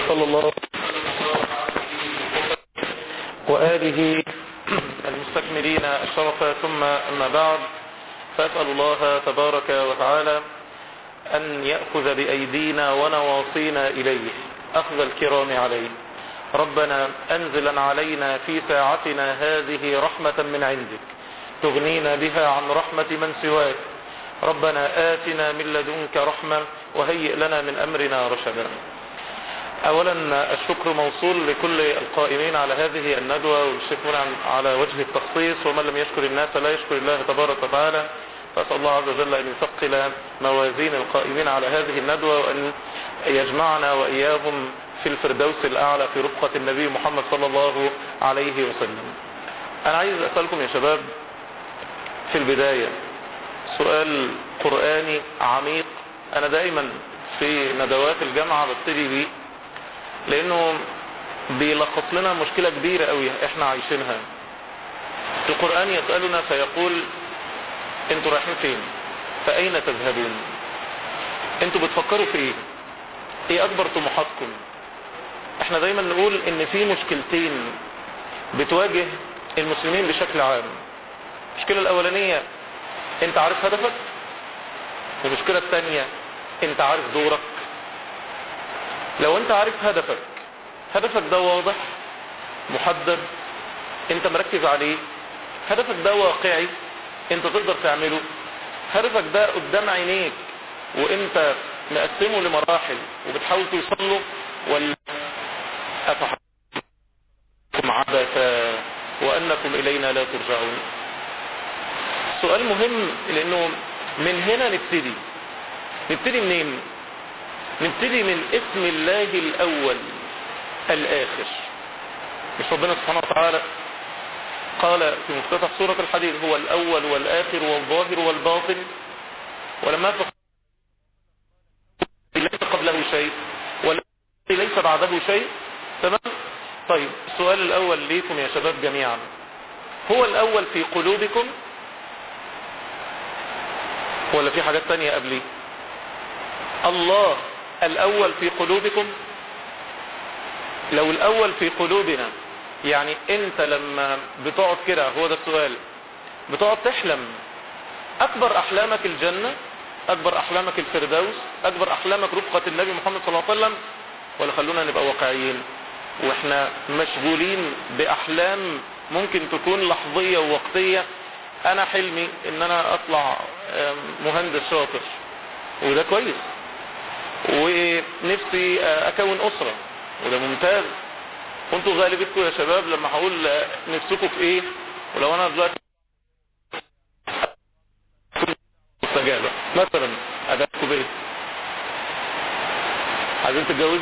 صلى الله وآله المستكملين الشرف ثم أما بعد فأسأل الله تبارك وتعالى أن يأخذ بأيدينا ونواصينا إليه أخذ الكرام عليه ربنا أنزلا علينا في ساعتنا هذه رحمة من عندك تغنينا بها عن رحمة من سواك ربنا آتنا من لدنك رحمة وهيئ لنا من أمرنا رشدا اولا الشكر موصول لكل القائمين على هذه الندوة والشكر على وجه التخصيص ومن لم يشكر الناس لا يشكر الله تبارك وتعالى فأسأل الله عز وجل أن يثقل موازين القائمين على هذه الندوة وأن يجمعنا وإياهم في الفردوس الأعلى في رفقة النبي محمد صلى الله عليه وسلم أنا عايز أسألكم يا شباب في البداية سؤال قرآني عميق أنا دائما في ندوات الجامعة ببتدي بيه لانه بيلخص لنا مشكلة كبيرة قوي احنا عايشينها القرآن يسألنا فيقول انتوا رايحين فين فاين تذهبون انتوا بتفكروا في ايه ايه اكبر طموحاتكم احنا دايما نقول ان في مشكلتين بتواجه المسلمين بشكل عام المشكلة الاولانية انت عارف هدفك والمشكلة الثانية انت عارف دورك لو انت عارف هدفك هدفك ده واضح محدد انت مركز عليه هدفك ده واقعي انت تقدر تعمله هدفك ده قدام عينيك وانت مقسمه لمراحل وبتحاول توصل له ولا افحكم عبثا وانكم الينا لا ترجعون سؤال مهم لانه من هنا نبتدي نبتدي منين نبتدي من اسم الله الاول الاخر مش ربنا سبحانه وتعالى قال في مفتتح سورة الحديد هو الاول والاخر والظاهر والباطن ولما ليس قبله شيء وليس بعده شيء تمام طيب السؤال الاول ليكم يا شباب جميعا هو الاول في قلوبكم ولا في حاجات تانية قبليه الله الاول في قلوبكم لو الاول في قلوبنا يعني انت لما بتقعد كده هو ده السؤال بتقعد تحلم اكبر احلامك الجنة اكبر احلامك الفردوس اكبر احلامك رفقة النبي محمد صلى الله عليه وسلم ولا خلونا نبقى واقعيين واحنا مشغولين باحلام ممكن تكون لحظية ووقتية انا حلمي ان انا اطلع مهندس شاطر وده كويس ونفسي اكون اسرة وده ممتاز وانتوا غالبتكم يا شباب لما هقول نفسكم في ايه ولو انا دلوقتي استجابة مثلا ادعكم بايه عايزين تتجوزوا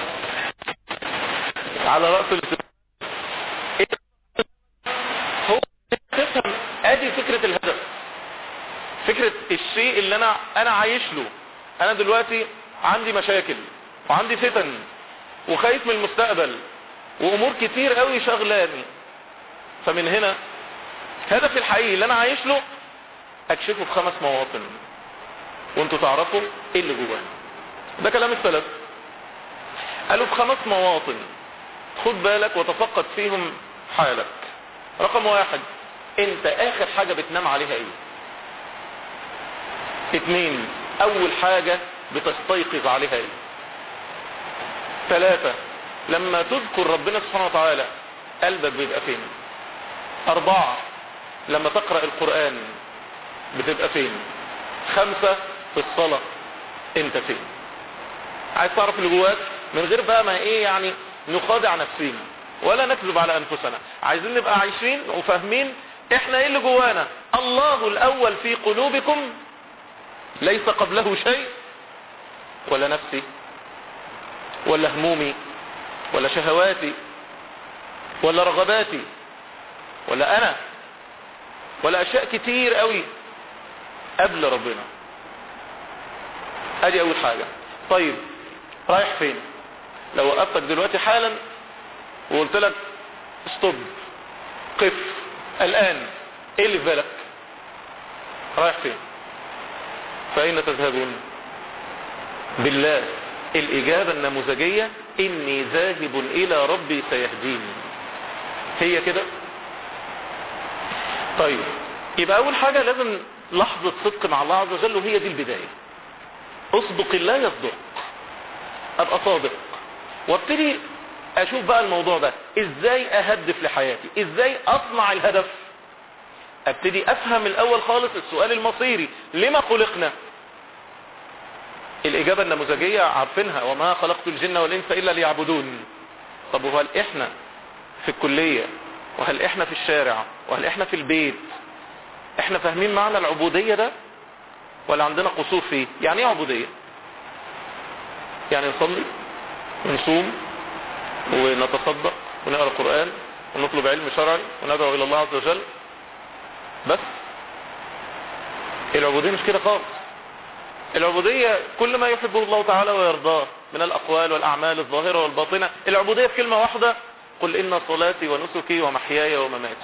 على رأس الاستجابة إيه؟ هو تفهم ادي فكرة الهدف فكرة الشيء اللي انا انا عايش له انا دلوقتي عندي مشاكل وعندي فتن وخايف من المستقبل وامور كتير قوي شغلاني فمن هنا هدفي الحقيقي اللي انا عايش له اكشفه في خمس مواطن وانتوا تعرفوا ايه اللي جواه ده كلام السلف قالوا في خمس مواطن خد بالك وتفقد فيهم حالك رقم واحد انت اخر حاجة بتنام عليها ايه اتنين اول حاجة بتستيقظ عليها ايه ثلاثة لما تذكر ربنا سبحانه وتعالى قلبك بيبقى فين اربعة لما تقرأ القرآن بتبقى فين خمسة في الصلاة انت فين عايز تعرف اللي جواك من غير بقى ما ايه يعني نخادع نفسينا ولا نكذب على انفسنا عايزين نبقى عايشين وفاهمين احنا ايه اللي جوانا الله الاول في قلوبكم ليس قبله شيء ولا نفسي ولا همومي ولا شهواتي ولا رغباتي ولا انا ولا اشياء كتير قوي قبل ربنا ادي اول حاجة طيب رايح فين لو وقفتك دلوقتي حالا وقلت لك ستوب قف الان ايه اللي في بالك رايح فين فاين تذهبون بالله الإجابة النموذجية إني ذاهب إلى ربي سيهديني هي كده طيب يبقى أول حاجة لازم لحظة صدق مع الله عز وجل وهي دي البداية اصدق الله يصدق ابقى صادق وابتدي اشوف بقى الموضوع ده ازاي اهدف لحياتي ازاي اصنع الهدف ابتدي افهم الاول خالص السؤال المصيري لما خلقنا الاجابة النموذجية عارفينها وما خلقت الجن والانس الا ليعبدون طب وهل احنا في الكلية وهل احنا في الشارع وهل احنا في البيت احنا فاهمين معنى العبودية ده ولا عندنا قصور فيه يعني ايه عبودية يعني نصلي ونصوم ونتصدق ونقرأ القرآن ونطلب علم شرعي وندعو الى الله عز وجل بس العبودية مش كده خالص العبودية كل ما يحبه الله تعالى ويرضاه من الاقوال والاعمال الظاهرة والباطنة العبودية في كلمة واحدة قل ان صلاتي ونسكي ومحياي ومماتي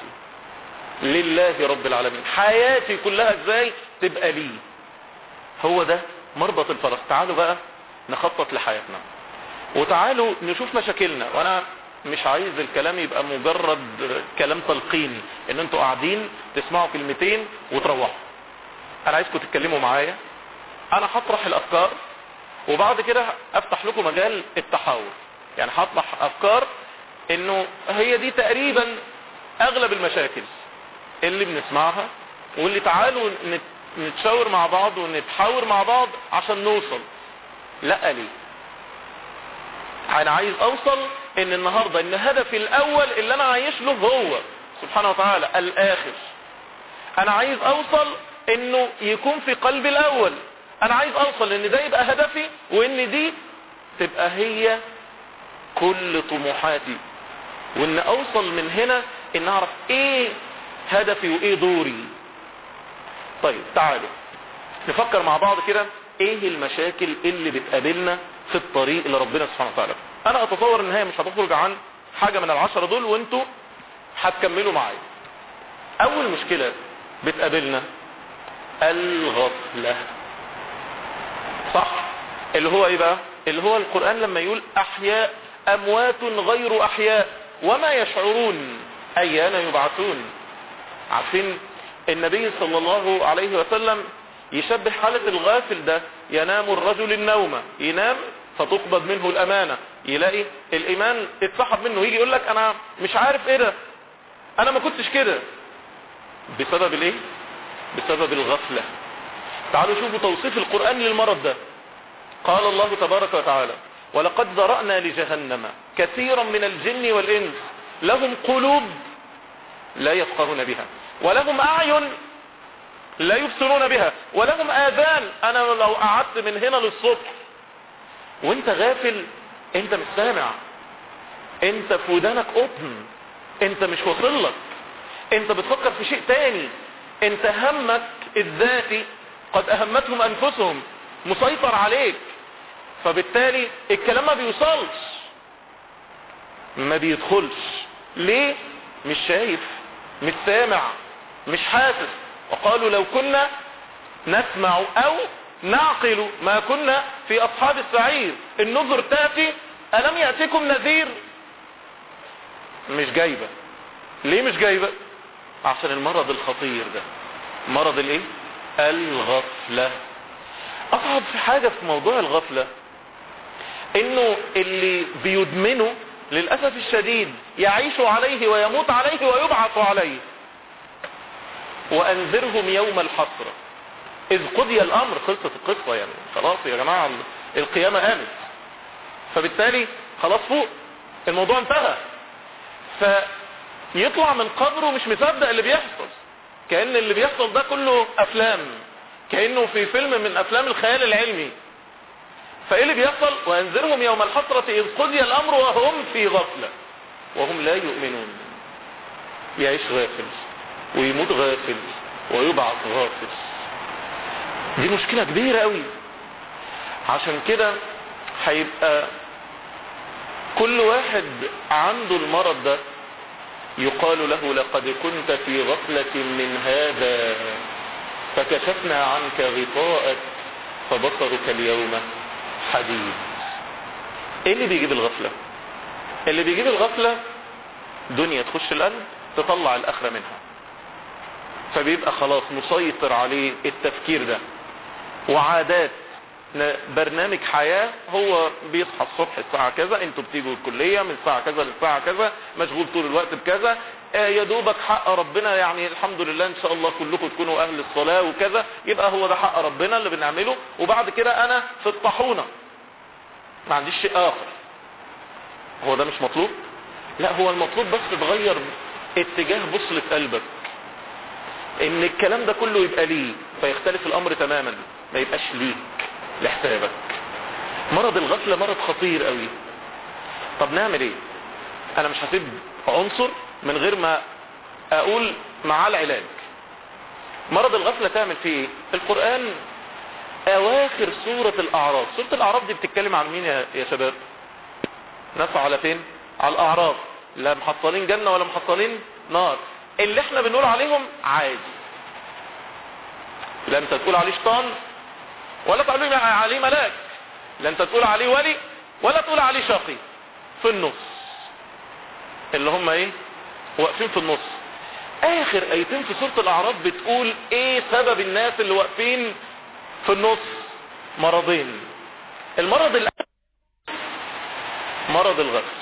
لله رب العالمين حياتي كلها ازاي تبقى لي هو ده مربط الفرس تعالوا بقى نخطط لحياتنا وتعالوا نشوف مشاكلنا وانا مش عايز الكلام يبقى مجرد كلام تلقيني ان انتوا قاعدين تسمعوا كلمتين وتروحوا انا عايزكم تتكلموا معايا انا هطرح الافكار وبعد كده افتح لكم مجال التحاور يعني هطرح افكار انه هي دي تقريبا اغلب المشاكل اللي بنسمعها واللي تعالوا نتشاور مع بعض ونتحاور مع بعض عشان نوصل لا ليه انا عايز اوصل ان النهاردة ان هدفي الاول اللي انا عايش له هو سبحانه وتعالى الاخر انا عايز اوصل انه يكون في قلبي الاول انا عايز اوصل ان ده يبقى هدفي وان دي تبقى هي كل طموحاتي وان اوصل من هنا ان اعرف ايه هدفي وايه دوري طيب تعالوا نفكر مع بعض كده ايه المشاكل اللي بتقابلنا في الطريق اللي ربنا سبحانه وتعالى انا اتصور ان هي مش هتخرج عن حاجة من العشرة دول وانتوا هتكملوا معايا اول مشكلة بتقابلنا الغفلة صح اللي هو ايه بقى اللي هو القرآن لما يقول احياء اموات غير احياء وما يشعرون ايان يبعثون عارفين النبي صلى الله عليه وسلم يشبه حالة الغافل ده ينام الرجل النوم ينام فتقبض منه الامانة يلاقي الايمان اتسحب منه يجي يقول لك انا مش عارف ايه ده انا ما كنتش كده بسبب الايه بسبب الغفلة تعالوا شوفوا توصيف القرآن للمرض ده قال الله تبارك وتعالى ولقد ذرأنا لجهنم كثيرا من الجن والإنس لهم قلوب لا يفقهون بها ولهم أعين لا يبصرون بها ولهم آذان أنا لو قعدت من هنا للصبح وانت غافل انت مش سامع انت في ودانك قطن انت مش واصل لك انت بتفكر في شيء تاني انت همك الذاتي قد اهمتهم انفسهم مسيطر عليك فبالتالي الكلام ما بيوصلش ما بيدخلش ليه مش شايف مش سامع مش حاسس وقالوا لو كنا نسمع او نعقل ما كنا في اصحاب السعير النذر تاتي الم يأتيكم نذير مش جايبة ليه مش جايبة عشان المرض الخطير ده مرض الايه الغفلة اصعب في حاجة في موضوع الغفلة انه اللي بيدمنه للأسف الشديد يعيش عليه ويموت عليه ويبعث عليه وانذرهم يوم الحسرة اذ قضي الامر خلصت القصة يعني خلاص يا جماعة القيامة قامت فبالتالي خلاص فوق الموضوع انتهى فيطلع من قبره مش مصدق اللي بيحصل كأن اللي بيحصل ده كله افلام كأنه في فيلم من افلام الخيال العلمي فايه اللي بيحصل وانذرهم يوم الحسرة اذ قضي الامر وهم في غفلة وهم لا يؤمنون يعيش غافل ويموت غافل ويبعث غافل دي مشكلة كبيرة قوي عشان كده هيبقى كل واحد عنده المرض ده يقال له لقد كنت في غفلة من هذا فكشفنا عنك غطاءك فبصرك اليوم حديد ايه اللي بيجيب الغفلة اللي بيجيب الغفلة دنيا تخش القلب تطلع الاخرة منها فبيبقى خلاص مسيطر عليه التفكير ده وعادات برنامج حياة هو بيصحى الصبح الساعة كذا انتوا بتيجوا الكلية من الساعة كذا للساعة كذا مشغول طول الوقت بكذا آه يا دوبك حق ربنا يعني الحمد لله ان شاء الله كلكم تكونوا اهل الصلاة وكذا يبقى هو ده حق ربنا اللي بنعمله وبعد كده انا في الطحونة ما عنديش شيء اخر هو ده مش مطلوب لا هو المطلوب بس تغير اتجاه بصلة قلبك ان الكلام ده كله يبقى ليه فيختلف الامر تماما ما يبقاش ليك لحسابك مرض الغفلة مرض خطير قوي طب نعمل ايه انا مش هسيب عنصر من غير ما اقول معاه العلاج مرض الغفلة تعمل فيه ايه القرآن اواخر سورة الاعراف سورة الاعراف دي بتتكلم عن مين يا, يا شباب ناس على فين على الاعراف لا محصلين جنة ولا محصلين نار اللي احنا بنقول عليهم عادي لا انت تقول عليه شيطان ولا تقول عليه ملاك لا انت تقول عليه ولي ولا تقول عليه شقي في النص اللي هم ايه واقفين في النص اخر ايتين في سورة الاعراف بتقول ايه سبب الناس اللي واقفين في النص مرضين المرض الاول مرض الغفل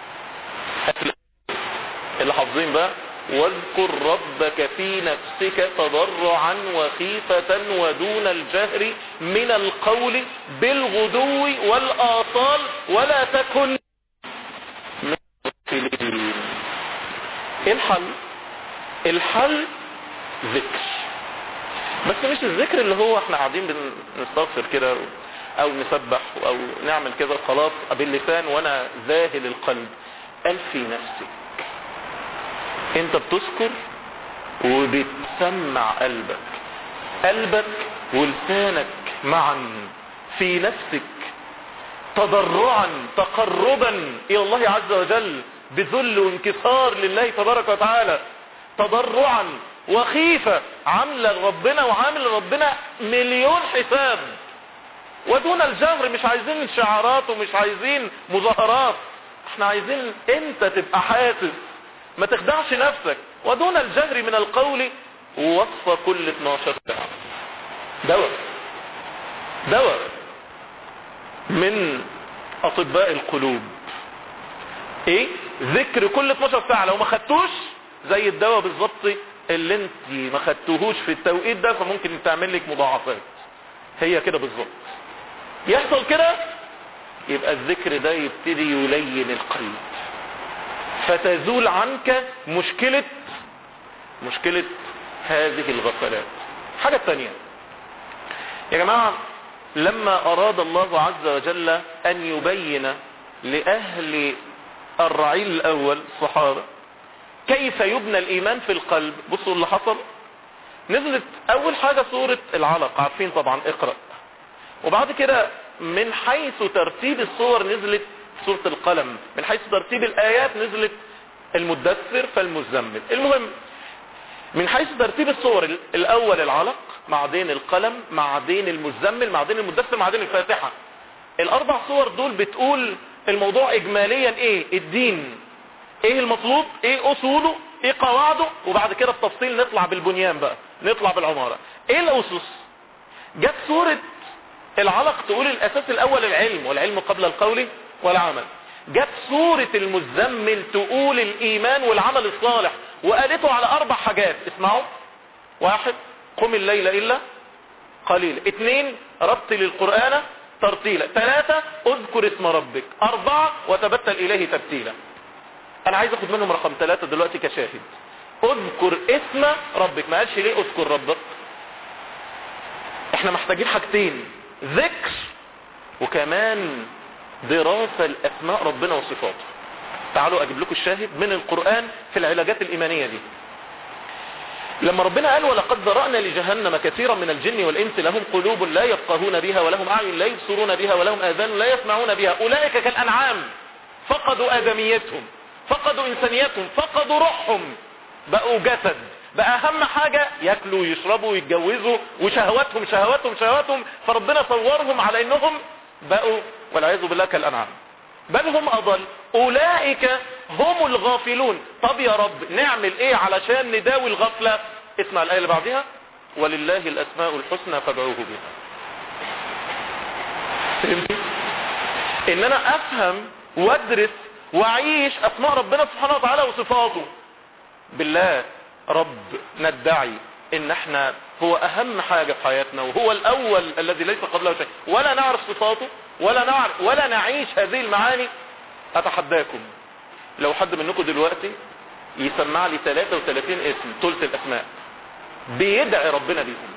اللي حافظين بقى واذكر ربك في نفسك تضرعا وخيفة ودون الجهر من القول بالغدو والآصال ولا تكن من الغافلين ايه الحل الحل ذكر بس مش الذكر اللي هو احنا قاعدين بنستغفر كده او نسبح او نعمل كده خلاص باللسان وانا ذاهل القلب قال في نفسك انت بتذكر وبتسمع قلبك قلبك ولسانك معا في نفسك تضرعا تقربا الى الله عز وجل بذل وانكسار لله تبارك وتعالى تضرعا وخيفة عاملة ربنا وعامل ربنا مليون حساب ودون الجهر مش عايزين شعارات ومش عايزين مظاهرات احنا عايزين انت تبقى حاسس ما تخدعش نفسك ودون الجهر من القول وصف كل 12 ساعة دواء دواء من اطباء القلوب ايه ذكر كل 12 ساعة لو ما خدتوش زي الدواء بالظبط اللي انت ما خدتوهوش في التوقيت ده فممكن تعمل لك مضاعفات هي كده بالظبط يحصل كده يبقى الذكر ده يبتدي يلين القلب فتزول عنك مشكلة مشكلة هذه الغفلات حاجة تانية يا جماعة لما أراد الله عز وجل أن يبين لأهل الرعيل الأول الصحابة كيف يبنى الإيمان في القلب بصوا اللي حصل نزلت أول حاجة سورة العلق عارفين طبعا اقرأ وبعد كده من حيث ترتيب الصور نزلت سورة القلم من حيث ترتيب الآيات نزلت المدثر فالمزمل المهم من حيث ترتيب الصور الأول العلق بعدين القلم بعدين المزمل بعدين المدثر بعدين الفاتحة الأربع صور دول بتقول الموضوع إجماليا إيه الدين إيه المطلوب إيه أصوله إيه قواعده وبعد كده التفصيل نطلع بالبنيان بقى نطلع بالعمارة إيه الأسس جت سورة العلق تقول الأساس الأول العلم والعلم قبل القول والعمل جت سورة المزمل تقول الإيمان والعمل الصالح وقالته على أربع حاجات اسمعوا واحد قم الليل إلا قليلا اثنين رتل القرآن ترتيلا ثلاثة اذكر اسم ربك أربعة وتبتل إليه تبتيلا أنا عايز أخذ منهم رقم ثلاثة دلوقتي كشاهد اذكر اسم ربك ما قالش ليه اذكر ربك احنا محتاجين حاجتين ذكر وكمان دراسة لأسماء ربنا وصفاته تعالوا أجيب لكم الشاهد من القرآن في العلاجات الإيمانية دي لما ربنا قال ولقد ذرأنا لجهنم كثيرا من الجن والإنس لهم قلوب لا يفقهون بها ولهم أعين لا يبصرون بها ولهم آذان لا يسمعون بها أولئك كالأنعام فقدوا آدميتهم فقدوا إنسانيتهم فقدوا روحهم بقوا جسد بقى أهم حاجة يأكلوا ويشربوا ويتجوزوا وشهواتهم شهواتهم شهواتهم فربنا صورهم على إنهم بقوا والعياذ بالله كالأنعام بل هم اضل اولئك هم الغافلون طب يا رب نعمل ايه علشان نداوي الغفلة اسمع الايه اللي بعدها ولله الاسماء الحسنى فادعوه بها فهمتي ان انا افهم وادرس واعيش اسماء ربنا سبحانه وتعالى وصفاته بالله رب ندعي ان احنا هو اهم حاجة في حياتنا وهو الاول الذي ليس قبله شيء ولا نعرف صفاته ولا نعرف ولا نعيش هذه المعاني اتحداكم لو حد منكم دلوقتي يسمع لي 33 اسم ثلث الاسماء بيدعي ربنا بيهم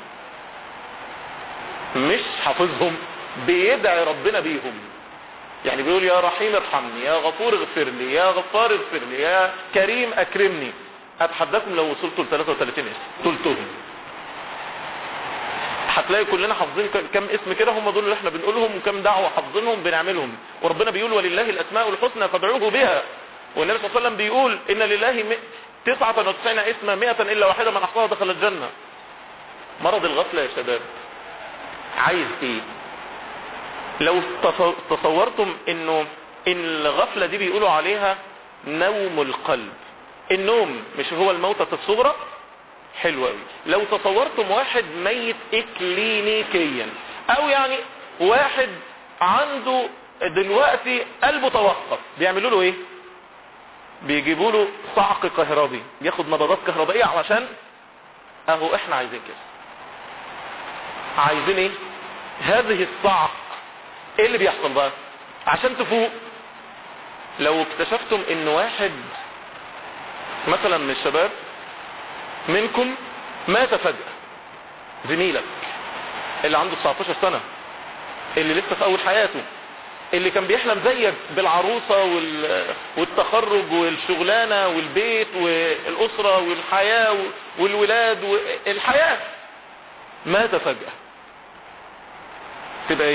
مش حافظهم بيدعي ربنا بيهم يعني بيقول يا رحيم ارحمني يا غفور اغفر لي يا غفار اغفر لي يا كريم اكرمني اتحداكم لو وصلتوا ل 33 اسم ثلثهم هتلاقي كلنا حافظين كم اسم كده هم دول اللي احنا بنقولهم وكم دعوه حافظينهم بنعملهم وربنا بيقول ولله الاسماء الحسنى فادعوه بها والنبي صلى الله عليه وسلم بيقول ان لله 99 اسما 100 الا واحده من احصاها دخل الجنه مرض الغفله يا شباب عايز ايه لو تصورتم انه ان الغفله دي بيقولوا عليها نوم القلب النوم مش هو الموتة الصغرى حلو قوي لو تصورتم واحد ميت اكلينيكيا او يعني واحد عنده دلوقتي قلبه توقف بيعملوا له ايه بيجيبوا له صعق كهربي ياخد نبضات كهربائيه علشان اهو احنا عايزين كده عايزين ايه هذه الصعق ايه اللي بيحصل بقى عشان تفوق لو اكتشفتم ان واحد مثلا من الشباب منكم مات فجأة زميلك اللي عنده 19 سنة اللي لسه في اول حياته اللي كان بيحلم زيك بالعروسة والتخرج والشغلانة والبيت والأسرة والحياة والولاد والحياة مات فجأة تبقى ايه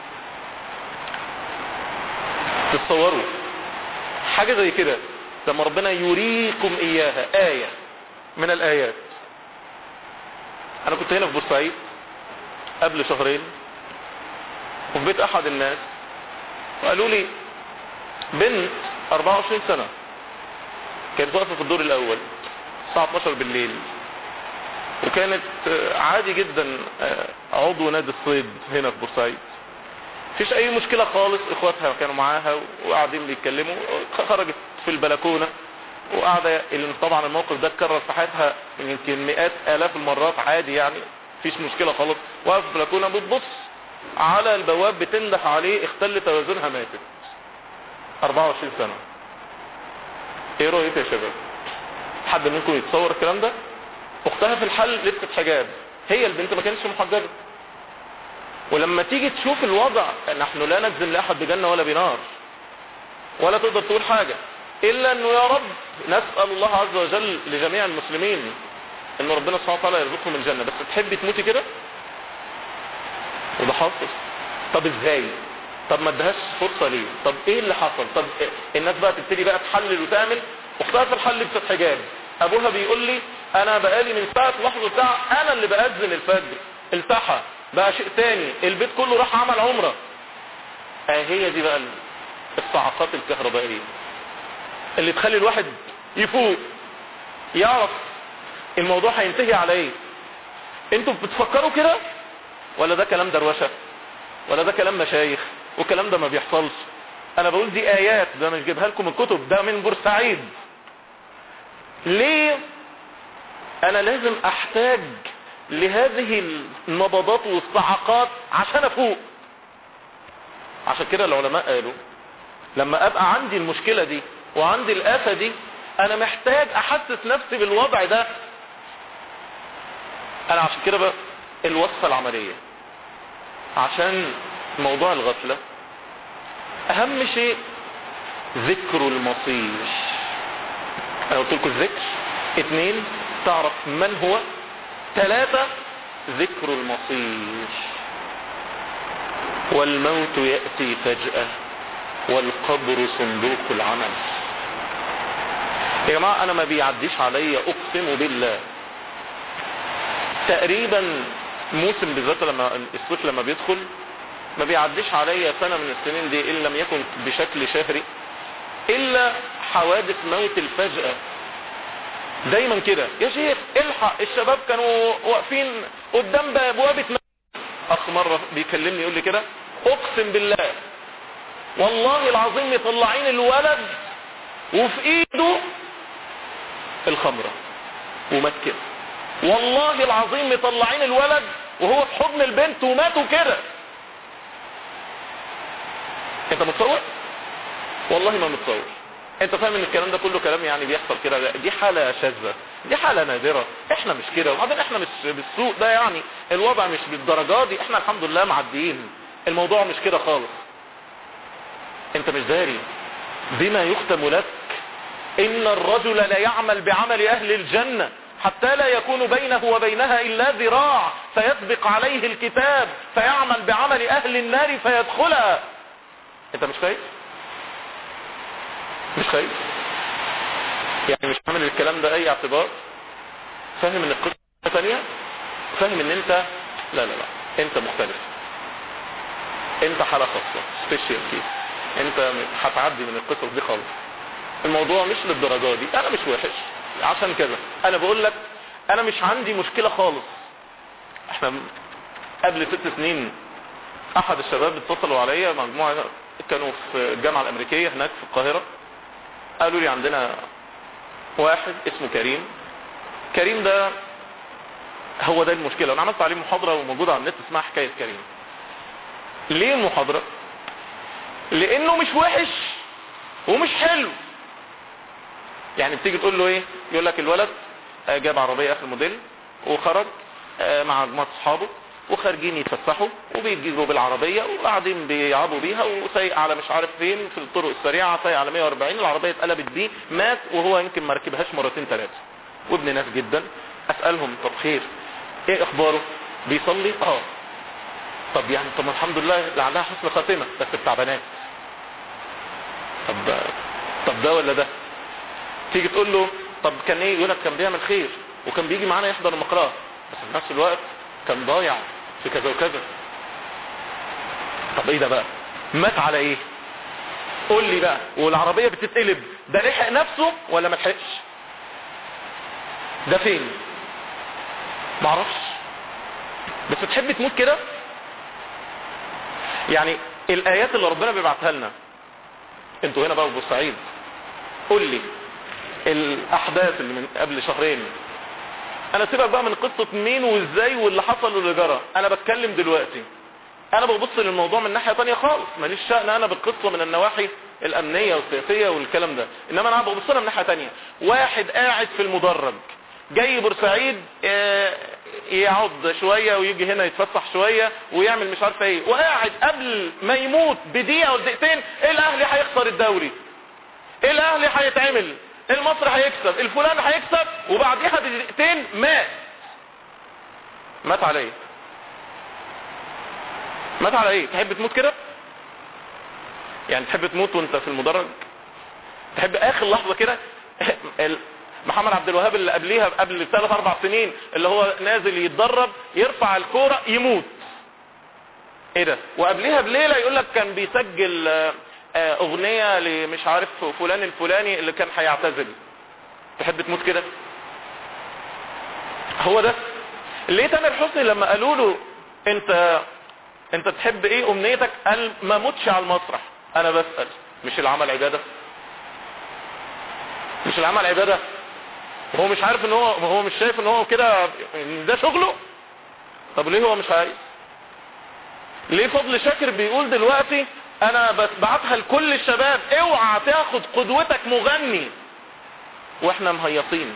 تتصوروا حاجة زي كده لما ربنا يريكم اياها آية من الآيات انا كنت هنا في بورسعيد قبل شهرين وفي بيت احد الناس وقالوا لي بنت 24 سنة كانت واقفة في الدور الاول الساعة 12 بالليل وكانت عادي جدا عضو نادي الصيد هنا في بورسعيد مفيش اي مشكلة خالص اخواتها كانوا معاها وقاعدين بيتكلموا خرجت في البلكونة وقاعدة اللي طبعا الموقف ده اتكرر في حياتها يمكن مئات الاف المرات عادي يعني مفيش مشكلة خالص واقف في البلكونة بتبص على البواب بتنده عليه اختل توازنها ماتت 24 سنة ايه رأيك يا شباب حد منكم يتصور الكلام ده اختها في الحل لبست حجاب هي البنت ما كانتش محجبة ولما تيجي تشوف الوضع نحن لا نجزم لاحد بجنة ولا بنار ولا تقدر تقول حاجة الا انه يا رب نسأل الله عز وجل لجميع المسلمين ان ربنا سبحانه وتعالى يرزقهم الجنة بس تحبي تموتي كده وده حاصل طب ازاي طب ما ادهاش فرصة ليه طب ايه اللي حصل طب إيه؟ الناس بقى تبتدي بقى تحلل وتعمل اختها في الحل لبست حجاب ابوها بيقول لي انا بقالي من ساعة لحظة ساعة انا اللي بأذن الفجر التحى بقى شيء تاني البيت كله راح عمل عمرة اه هي دي بقى الصعقات الكهربائية اللي تخلي الواحد يفوق يعرف الموضوع هينتهي على ايه انتوا بتفكروا كده ولا ده كلام دروشة ولا ده كلام مشايخ والكلام ده ما بيحصلش انا بقول دي ايات ده مش جيبها لكم الكتب ده من بورسعيد ليه انا لازم احتاج لهذه النبضات والصعقات عشان افوق عشان كده العلماء قالوا لما ابقى عندي المشكلة دي وعندي الآفة دي انا محتاج احسس نفسي بالوضع ده انا عشان كده بقى الوصفة العملية عشان موضوع الغفلة اهم شيء ذكر المصير انا قلت لكم الذكر اثنين تعرف من هو ثلاثة ذكر المصير والموت يأتي فجأة والقبر صندوق العمل يا جماعة انا ما بيعديش عليا اقسم بالله تقريبا موسم بالذات لما الصيف لما بيدخل ما بيعديش عليا سنة من السنين دي إن لم يكن بشكل شهري إلا حوادث موت الفجأة دايما كده يا شيخ الحق الشباب كانوا واقفين قدام بوابة اخ مرة بيكلمني يقول لي كده اقسم بالله والله العظيم مطلعين الولد وفي ايده الخمرة ومات كده والله العظيم مطلعين الولد وهو في حضن البنت وماتوا كده انت متصور والله ما متصور انت فاهم ان الكلام ده كله كلام يعني بيحصل كده دي حالة شاذة دي حالة نادرة احنا مش كده وبعدين احنا مش بالسوق ده يعني الوضع مش بالدرجة دي احنا الحمد لله معديين الموضوع مش كده خالص انت مش داري بما يختم لك ان الرجل لا يعمل بعمل اهل الجنة حتى لا يكون بينه وبينها الا ذراع فيسبق عليه الكتاب فيعمل بعمل اهل النار فيدخلها انت مش خايف مش خايف يعني مش عامل الكلام ده اي اعتبار فاهم ان القصة ثانية فاهم ان انت لا لا لا انت مختلف انت حالة خاصة سبيشال كيس انت هتعدي من القصص دي خالص الموضوع مش للدرجة دي انا مش وحش عشان كذا انا بقول لك انا مش عندي مشكلة خالص احنا قبل ست سنين احد الشباب اتصلوا عليا مجموعة كانوا في الجامعة الامريكية هناك في القاهرة قالوا لي عندنا واحد اسمه كريم كريم ده هو ده المشكلة انا عملت عليه محاضرة وموجودة على النت اسمها حكاية كريم ليه المحاضرة لانه مش وحش ومش حلو يعني بتيجي تقول له ايه يقول لك الولد جاب عربية اخر موديل وخرج مع مجموعة اصحابه وخارجين يتفسحوا وبيجيبوا بالعربية وقاعدين بيلعبوا بيها وسايق على مش عارف فين في الطرق السريعة سايق على 140 العربية اتقلبت بيه مات وهو يمكن ما ركبهاش مرتين ثلاثة وابن ناس جدا اسألهم طب خير ايه اخباره بيصلي اه طب يعني طب الحمد لله لعلها حسن خاتمة بس بتاع بنات طب طب ده ولا ده تيجي تقول له طب كان ايه يقول لك كان بيعمل خير وكان بيجي معانا يحضر المقرأة بس في نفس الوقت كان ضايع في كذا وكذا طب ايه ده بقى مات على ايه قول لي بقى والعربية بتتقلب ده لحق نفسه ولا ما لحقش ده فين معرفش بس تحب تموت كده يعني الايات اللي ربنا بيبعتها لنا انتوا هنا بقى في بورسعيد قول لي الاحداث اللي من قبل شهرين انا سيبك بقى من قصة مين وازاي واللي حصل واللي جرى انا بتكلم دلوقتي انا ببص للموضوع من ناحية تانية خالص ماليش شأن انا بالقصة من النواحي الامنية والسياسية والكلام ده انما انا ببص لها من ناحية تانية واحد قاعد في المدرج جاي بورسعيد يقعد شوية ويجي هنا يتفسح شوية ويعمل مش عارف ايه وقاعد قبل ما يموت بدقيقة او دقيقتين الاهلي هيخسر الدوري الاهلي هيتعمل المصري هيكسب الفلان هيكسب وبعديها بدقيقتين مات مات على ايه مات على ايه تحب تموت كده يعني تحب تموت وانت في المدرج تحب اخر لحظة كده محمد عبد الوهاب اللي قبليها قبل ثلاث اربع سنين اللي هو نازل يتدرب يرفع الكورة يموت ايه ده وقبليها بليلة يقول لك كان بيسجل اغنية لمش عارف فلان الفلاني اللي كان هيعتزل تحب تموت كده هو ده ليه تامر حسني لما قالوا له انت انت تحب ايه امنيتك قال ما موتش على المسرح انا بسأل مش العمل عبادة مش العمل عبادة وهو مش عارف ان هو هو مش شايف ان هو كده ده شغله طب ليه هو مش عايز ليه فضل شاكر بيقول دلوقتي انا بعتها لكل الشباب اوعى تاخد قدوتك مغني واحنا مهيصين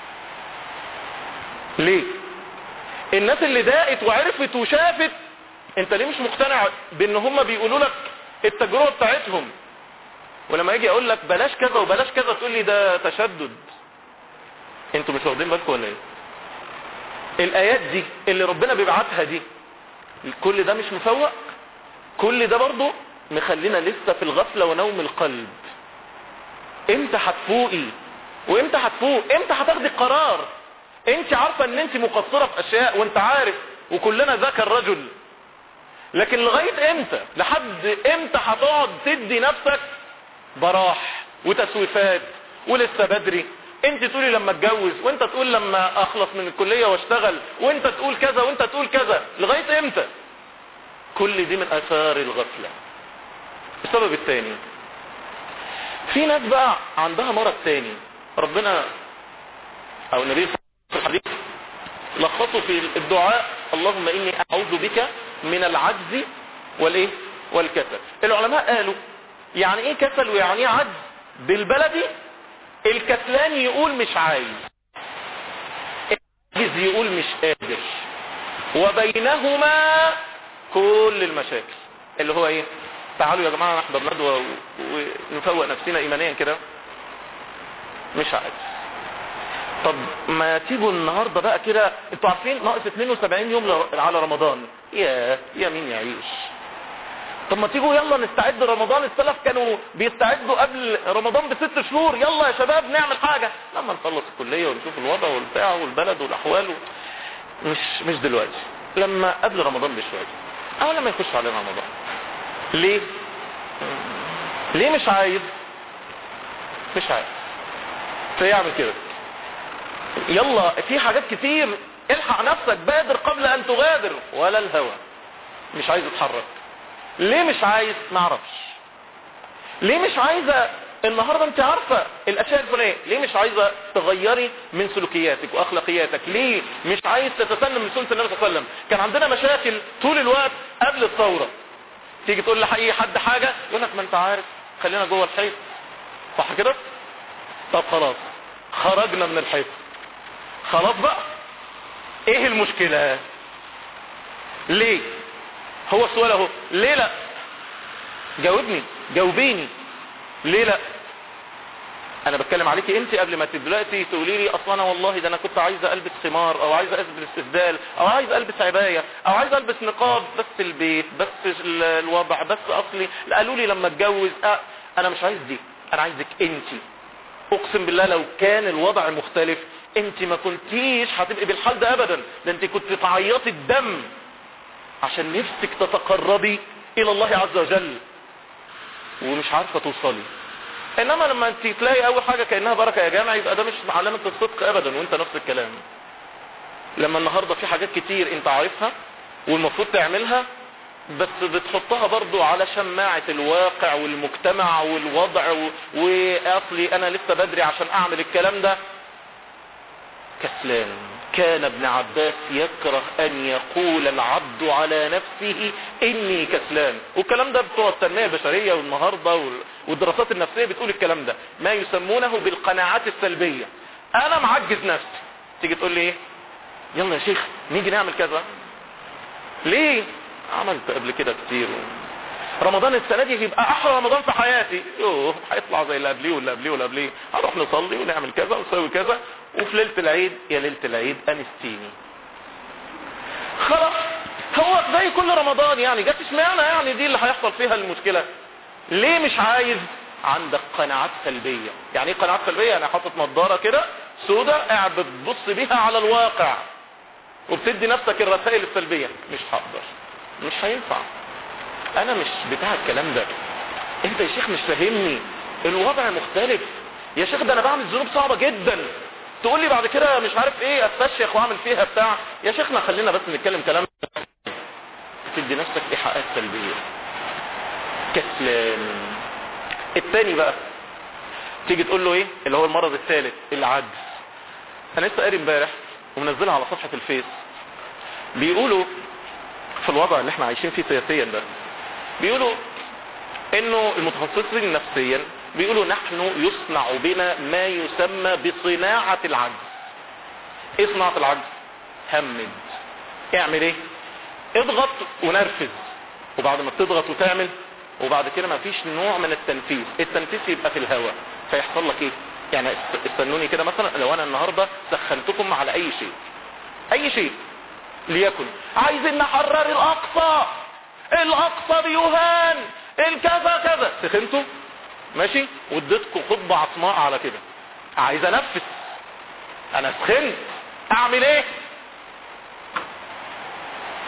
ليه الناس اللي داقت وعرفت وشافت انت ليه مش مقتنع بان هم بيقولوا لك التجربة بتاعتهم ولما يجي اقول لك بلاش كذا وبلاش كذا تقول لي ده تشدد انتوا مش واخدين بالكم ولا ايه الايات دي اللي ربنا بيبعتها دي كل ده مش مفوق كل ده برضه مخلينا لسه في الغفلة ونوم القلب امتى هتفوقي وامتى هتفوق امتى هتاخدي قرار انت عارفة ان انت مقصرة في اشياء وانت عارف وكلنا ذاك الرجل لكن لغاية امتى لحد امتى هتقعد تدي نفسك براح وتسويفات ولسه بدري انت تقولي لما اتجوز وانت تقول لما اخلص من الكلية واشتغل وانت تقول كذا وانت تقول كذا لغاية امتى كل دي من اثار الغفلة السبب الثاني في ناس بقى عندها مرض تاني ربنا او النبي في الحديث لخصوا في الدعاء اللهم اني اعوذ بك من العجز والايه والكسل العلماء قالوا يعني ايه كسل ويعني ايه عجز بالبلدي الكسلان يقول مش عايز العجز يقول مش قادر وبينهما كل المشاكل اللي هو ايه تعالوا يا جماعة نحضر ندوة ونفوق نفسنا ايمانيا كده مش عايز طب ما تيجوا النهاردة بقى كده انتوا عارفين ناقص 72 يوم على رمضان يا يا مين يعيش طب ما تيجوا يلا نستعد رمضان السلف كانوا بيستعدوا قبل رمضان بست شهور يلا يا شباب نعمل حاجة لما نخلص الكلية ونشوف الوضع والبتاع والبلد والاحوال مش مش دلوقتي لما قبل رمضان بشوية او لما يخش علينا رمضان ليه ليه مش عايز مش عايز فيعمل كده يلا في حاجات كتير الحق نفسك بادر قبل ان تغادر ولا الهوى مش عايز اتحرك ليه مش عايز معرفش ليه مش عايزة النهاردة انت عارفة الاشياء الفلانية ليه مش عايزة تغيري من سلوكياتك واخلاقياتك ليه مش عايز تتسلم من سنة النبي صلى الله عليه وسلم كان عندنا مشاكل طول الوقت قبل الثورة تيجي تقول لحقيقي حد حاجة يقول لك ما انت عارف خلينا جوه الحيط صح كده طب خلاص خرجنا من الحيط خلاص بقى ايه المشكلة ليه هو السؤال اهو ليه لا جاوبني جاوبيني ليه لا انا بتكلم عليكي انت قبل ما دلوقتي تقولي لي اصلا انا والله ده انا كنت عايزه البس خمار او عايزه البس استبدال او عايزه البس عبايه او عايزه البس نقاب بس البيت بس الوضع بس اصلي قالوا لي لما اتجوز أه انا مش عايز دي انا عايزك انت اقسم بالله لو كان الوضع مختلف انت ما كنتيش هتبقي بالحال ده ابدا ده انت كنت تعيطي الدم عشان نفسك تتقربي الى الله عز وجل ومش عارفة توصلي انما لما انت تلاقي اول حاجة كأنها بركة يا جامع يبقى ده مش علامة الصدق ابدا وانت نفس الكلام لما النهاردة في حاجات كتير انت عارفها والمفروض تعملها بس بتحطها برضو على شماعة الواقع والمجتمع والوضع و... واصلي انا لسه بدري عشان اعمل الكلام ده كسلان كان ابن عباس يكره ان يقول العبد على نفسه اني كسلان والكلام ده بتوع التنمية البشرية والنهاردة والدراسات النفسية بتقول الكلام ده ما يسمونه بالقناعات السلبية انا معجز نفسي تيجي تقول لي ايه يلا يا شيخ نيجي نعمل كذا ليه عملت قبل كده كتير رمضان السنة دي هيبقى احلى رمضان في حياتي يوه هيطلع زي اللي قبليه واللي قبليه واللي قبليه هنروح نصلي ونعمل كذا ونسوي كذا وفي ليلة العيد يا ليلة العيد انستيني خلاص هو زي كل رمضان يعني جت اشمعنى يعني دي اللي هيحصل فيها المشكلة ليه مش عايز عندك قناعات سلبية يعني ايه قناعات سلبية انا حاطط نظارة كده سودة قاعد بتبص بيها على الواقع وبتدي نفسك الرسائل السلبية مش هقدر مش هينفع انا مش بتاع الكلام ده انت يا شيخ مش فاهمني الوضع مختلف يا شيخ ده انا بعمل ذنوب صعبة جدا تقول لي بعد كده مش عارف ايه استشيخ واعمل فيها بتاع يا شيخنا خلينا بس نتكلم كلام تدي نفسك ايحاءات سلبية كسلان التاني بقى تيجي تقول له ايه اللي هو المرض الثالث العجز انا لسه قاري امبارح ومنزلها على صفحة الفيس بيقولوا في الوضع اللي احنا عايشين فيه سياسيا ده بيقولوا انه المتخصصين نفسيا بيقولوا نحن يصنع بنا ما يسمى بصناعة العجز ايه صناعة العجز همد اعمل ايه اضغط ونرفز وبعد ما تضغط وتعمل وبعد كده ما فيش نوع من التنفيذ التنفيذ يبقى في الهواء فيحصل لك ايه يعني استنوني كده مثلا لو انا النهاردة سخنتكم على اي شيء اي شيء ليكن عايزين نحرر الاقصى الاقصى بيهان الكذا كذا سخنتوا ماشي واديتكم خطبة عصماء على كده عايز انفس انا سخنت اعمل ايه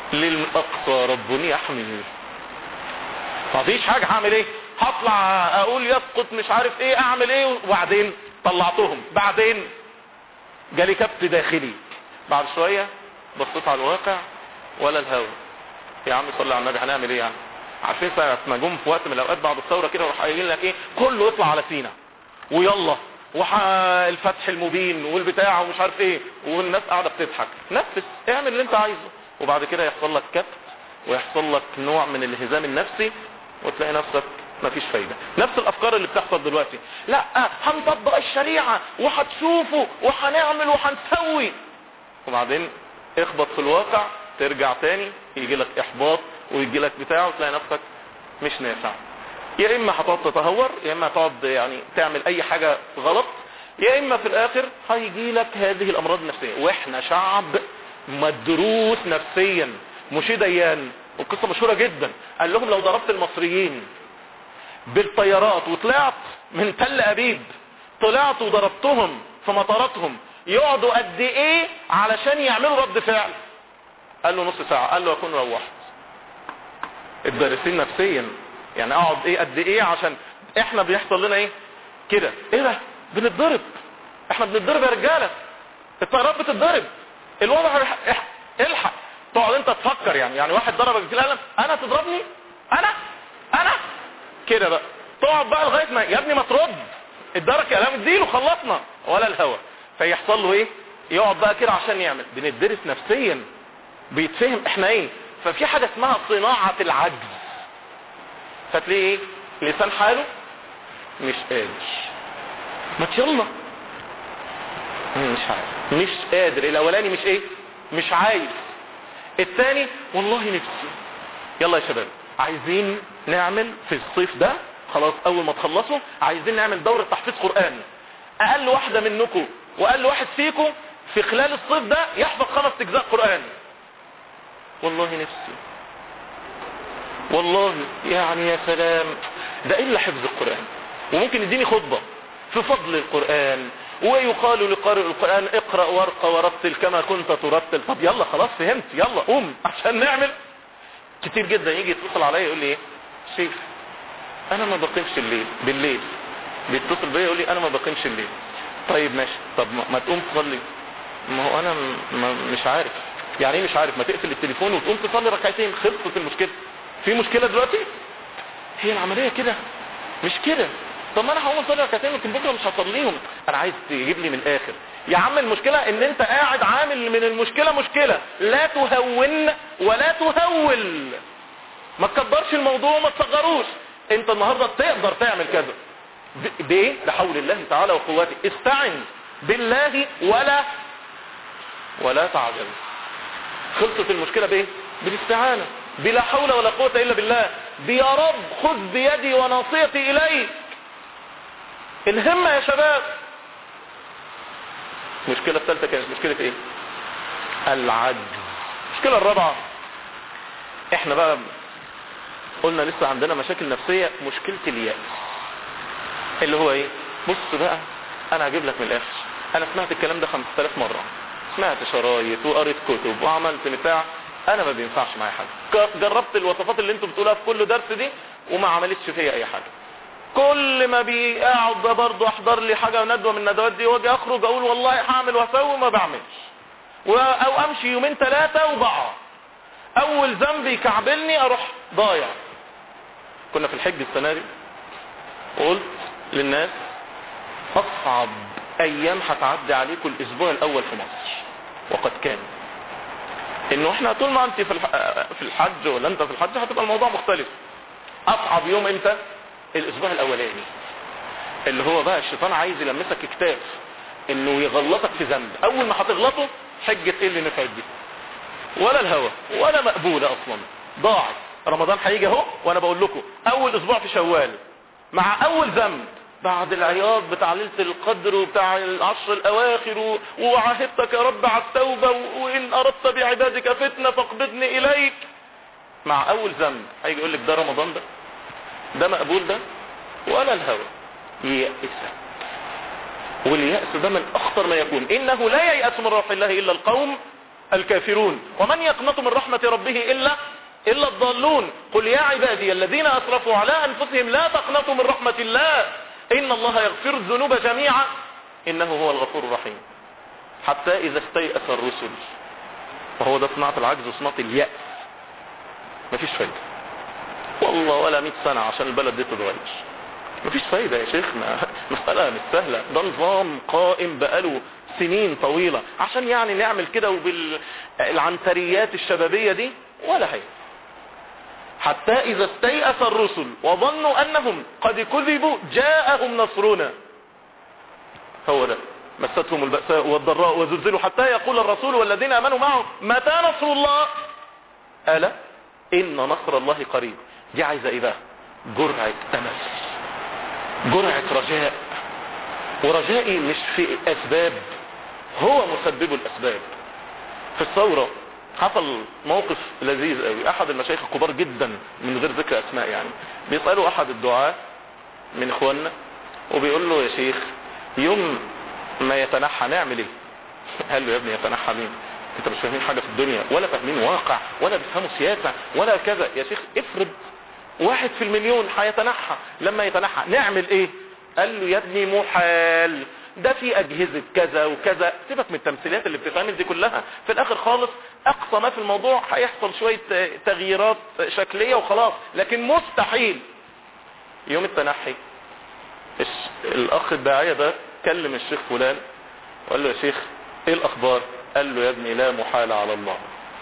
للاقصى رب يحميه مفيش حاجة هعمل ايه هطلع اقول يسقط مش عارف ايه اعمل ايه وبعدين طلعتهم بعدين جالي كبت داخلي بعد شوية بصيت على الواقع ولا الهوى يا عم صلي على النبي هنعمل ايه يعني عارفين ساعة ما جم في وقت من الاوقات بعد الثورة كده وراح قايلين لك ايه كله يطلع على سينا ويلا والفتح المبين والبتاع ومش عارف ايه والناس قاعدة بتضحك نفس اعمل اللي انت عايزه وبعد كده يحصل لك كبت ويحصل لك نوع من الهزام النفسي وتلاقي نفسك مفيش فايدة نفس الافكار اللي بتحصل دلوقتي لا هنطبق الشريعة وهتشوفوا وهنعمل وهنسوي وبعدين اخبط في الواقع ترجع تاني يجي لك احباط ويجي لك بتاع وتلاقي نفسك مش نافع يا اما هتقعد تتهور يا اما هتقعد يعني تعمل اي حاجة غلط يا اما في الاخر هيجي لك هذه الامراض النفسية واحنا شعب مدروس نفسيا مشي ديان والقصة مشهورة جدا قال لهم لو ضربت المصريين بالطيارات وطلعت من تل ابيب طلعت وضربتهم في مطاراتهم يقعدوا قد ايه علشان يعملوا رد فعل قال له نص ساعة قال له اكون روحت الدارسين نفسيا يعني اقعد ايه قد ايه عشان احنا بيحصل لنا ايه كده ايه ده بنتضرب احنا بنتضرب يا رجالة الطيارات بتتضرب الوضع الحق, الحق. تقعد انت تفكر يعني يعني واحد ضربك في القلم انا تضربني انا انا كده بقى تقعد بقى لغايه ما يا ابني ما ترد ادارك قلم اديله خلصنا ولا الهوى فيحصل له ايه يقعد بقى كده عشان يعمل بندرس نفسيا بيتفهم احنا ايه ففي حاجه اسمها صناعه العجز فتلاقيه ايه لسان حاله مش قادر ما يلا مش عارف مش قادر الاولاني مش ايه مش عايز الثاني والله نفسي يلا يا شباب عايزين نعمل في الصيف ده خلاص اول ما تخلصوا عايزين نعمل دورة تحفيظ قرآن اقل واحدة منكم واقل واحد فيكم في خلال الصيف ده يحفظ خمس اجزاء قرآن والله نفسي والله يعني يا سلام ده الا حفظ القرآن وممكن يديني خطبة في فضل القرآن ويقال لقارئ القرآن اقرأ وارقى ورتل كما كنت ترتل طب يلا خلاص فهمت يلا قوم عشان نعمل كتير جدا يجي يتصل عليا يقول لي ايه شيخ انا ما بقيمش الليل بالليل بيتصل بيا يقول لي انا ما بقيمش الليل طيب ماشي طب ما تقوم تصلي ما هو انا ما مش عارف يعني ايه مش عارف ما تقفل التليفون وتقوم تصلي ركعتين خلصت المشكله في مشكله دلوقتي هي العمليه كده مش كده طب ما انا هقوم اصلي ركعتين لكن بكره مش هصليهم انا عايز تجيب لي من الاخر يا عم المشكلة ان انت قاعد عامل من المشكلة مشكلة لا تهون ولا تهول ما تكبرش الموضوع وما تصغروش انت النهاردة تقدر تعمل كذا بايه بحول الله تعالى وقوته استعن بالله ولا ولا تعجل خلصت المشكلة بايه بالاستعانة بلا حول ولا قوة الا بالله بيا رب خذ بيدي وناصيتي اليك الهمة يا شباب المشكلة الثالثة كانت مشكلة ايه العجز المشكلة الرابعة احنا بقى قلنا لسه عندنا مشاكل نفسية مشكلة اليأس اللي هو ايه بص بقى انا هجيب لك من الاخر انا سمعت الكلام ده 5000 مرة سمعت شرايط وقريت كتب وعملت بتاع انا ما بينفعش معايا حاجة جربت الوصفات اللي انتم بتقولها في كل درس دي وما عملتش فيا اي حاجة كل ما بيقعد ده برضه احضر لي حاجة ندوة من الندوات دي واجي اخرج اقول والله هعمل واسوي وما بعملش او امشي يومين ثلاثة وضاع اول ذنب يكعبلني اروح ضايع كنا في الحج السنة دي وقلت للناس اصعب ايام هتعدي عليكم الاسبوع الاول في مصر وقد كان انه احنا طول ما انت في في الحج ولا انت في الحج هتبقى الموضوع مختلف اصعب يوم امتى الاسبوع الاولاني اللي هو بقى الشيطان عايز يلمسك كتاف انه يغلطك في ذنب اول ما هتغلطه حجة ايه اللي نفعت دي ولا الهوى ولا مقبولة اصلا ضاعت رمضان هيجي اهو وانا بقول لكم اول اسبوع في شوال مع اول ذنب بعد العياط بتاع ليله القدر وبتاع العشر الاواخر وعهدتك يا رب على التوبه وان اردت بعبادك فتنه فاقبضني اليك مع اول ذنب هيجي يقول لك ده رمضان ده ده مقبول ده ولا الهوى يأسك واليأس ده من اخطر ما يكون انه لا ييأس من روح الله الا القوم الكافرون ومن يقنط من رحمة ربه إلا إلا الضالون قل يا عبادي الذين أسرفوا على أنفسهم لا تقنطوا من رحمة الله إن الله يغفر الذنوب جميعا إنه هو الغفور الرحيم حتى إذا استيأس الرسل وهو ده صناعة العجز وصناعة اليأس مفيش فايدة والله ولا 100 سنة عشان البلد دي تتغير مفيش فايدة يا شيخنا مسألة مش سهلة ده نظام قائم بقاله سنين طويلة عشان يعني نعمل كده وبالعنتريات الشبابية دي ولا هي حتى إذا استيأس الرسل وظنوا أنهم قد كذبوا جاءهم نصرنا هو ده مستهم البأساء والضراء وزلزلوا حتى يقول الرسول والذين امنوا معه متى نصر الله ألا إن نصر الله قريب دي عايزة إيه بقى جرعة أمل جرعة رجاء ورجائي مش في أسباب هو مسبب الأسباب في الثورة حصل موقف لذيذ قوي أحد المشايخ الكبار جدا من غير ذكر أسماء يعني بيسألوا أحد الدعاة من إخواننا وبيقول له يا شيخ يوم ما يتنحى نعمل ايه قال له يا ابني يتنحى مين انت مش فاهمين حاجة في الدنيا ولا فاهمين واقع ولا بيفهموا سياسة ولا كذا يا شيخ افرض واحد في المليون هيتنحى لما يتنحى نعمل ايه قال له يا ابني محال ده في اجهزة كذا وكذا سيبك من التمثيليات اللي بتتعمل دي كلها في الاخر خالص اقصى ما في الموضوع هيحصل شوية تغييرات شكلية وخلاص لكن مستحيل يوم التنحي الاخ الداعية ده كلم الشيخ فلان وقال له يا شيخ ايه الاخبار قال له يا ابني لا محال على الله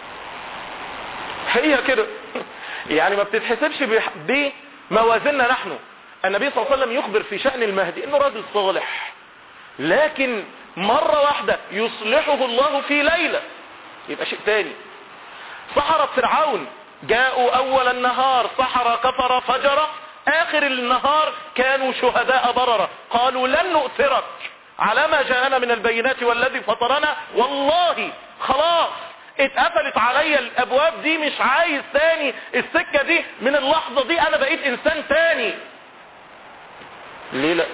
هي كده يعني ما بتتحسبش بموازيننا نحن النبي صلى الله عليه وسلم يخبر في شأن المهدي انه راجل صالح لكن مرة واحدة يصلحه الله في ليلة يبقى شيء تاني سحرة فرعون جاءوا اول النهار سحرة كفر فجر اخر النهار كانوا شهداء بررة قالوا لن نؤثرك على ما جاءنا من البينات والذي فطرنا والله خلاص اتقفلت عليا الابواب دي مش عايز تاني السكة دي من اللحظة دي انا بقيت انسان تاني ليه لا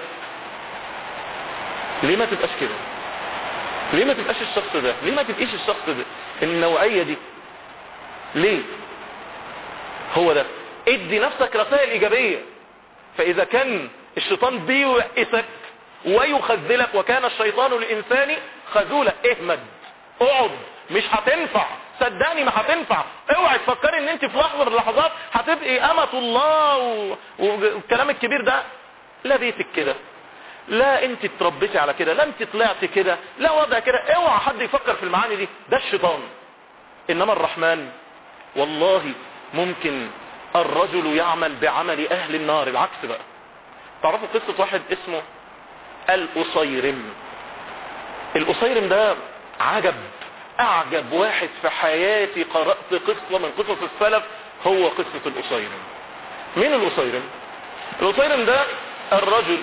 ليه ما تبقاش كده ليه ما تبقاش الشخص ده ليه ما تبقيش الشخص ده النوعية دي ليه هو ده ادي نفسك رسائل ايجابية فاذا كان الشيطان بيوئسك ويخذلك وكان الشيطان للانسان خذولا اهمد اقعد مش هتنفع صدقني ما هتنفع اوعي تفكري ان انت في لحظه من اللحظات هتبقي امة الله و... والكلام الكبير ده لا بيتك كده لا انت اتربيتي على كده لا انت طلعتي كده لا وضع كده اوعى حد يفكر في المعاني دي ده الشيطان انما الرحمن والله ممكن الرجل يعمل بعمل اهل النار العكس بقى تعرفوا قصة واحد اسمه القصيرم القصيرم ده عجب اعجب واحد في حياتي قرأت قصة من قصص السلف هو قصة القصيرم مين القصيرم القصيرم ده الرجل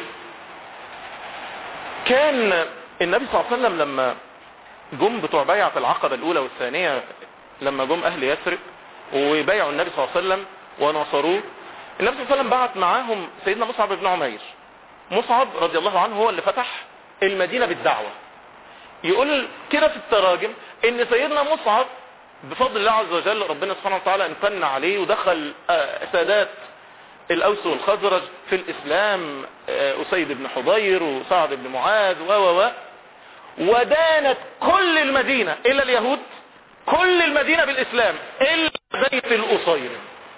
كان النبي صلى الله عليه وسلم لما جم بتوع بيعة العقبة الاولى والثانية لما جم اهل يثرب وبايعوا النبي صلى الله عليه وسلم ونصروه النبي صلى الله عليه وسلم بعت معاهم سيدنا مصعب بن عمير مصعب رضي الله عنه هو اللي فتح المدينة بالدعوة يقول كده في التراجم ان سيدنا مصعب بفضل الله عز وجل ربنا سبحانه وتعالى امتن عليه ودخل سادات الاوس والخزرج في الاسلام اسيد بن حضير وسعد بن معاذ و و و ودانت كل المدينة الا اليهود كل المدينة بالاسلام الا بيت القصير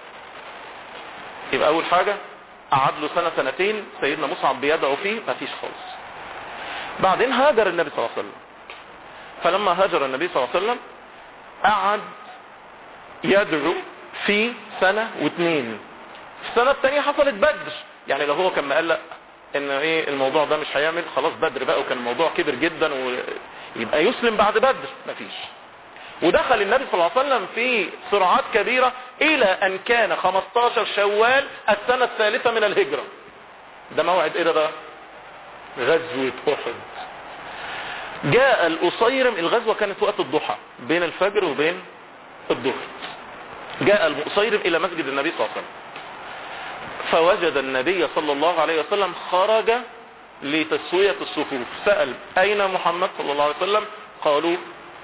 يبقى اول حاجة قعد له سنة سنتين سيدنا مصعب بيدعو فيه مفيش خالص بعدين هاجر النبي صلى الله عليه وسلم فلما هاجر النبي صلى الله عليه وسلم قعد يدعو في سنة واثنين في السنة الثانية حصلت بدر يعني لو هو كان مقلق ان ايه الموضوع ده مش هيعمل خلاص بدر بقى وكان الموضوع كبر جدا ويبقى يسلم بعد بدر مفيش ودخل النبي صلى الله عليه وسلم في سرعات كبيرة الى ان كان 15 شوال السنة الثالثة من الهجرة ده موعد ايه ده بقى غزوة احد جاء الأصيرم الغزوة كانت وقت الضحى بين الفجر وبين الظهر جاء الأصيرم إلى مسجد النبي صلى الله عليه وسلم فوجد النبي صلى الله عليه وسلم خرج لتسوية الصفوف سأل أين محمد صلى الله عليه وسلم قالوا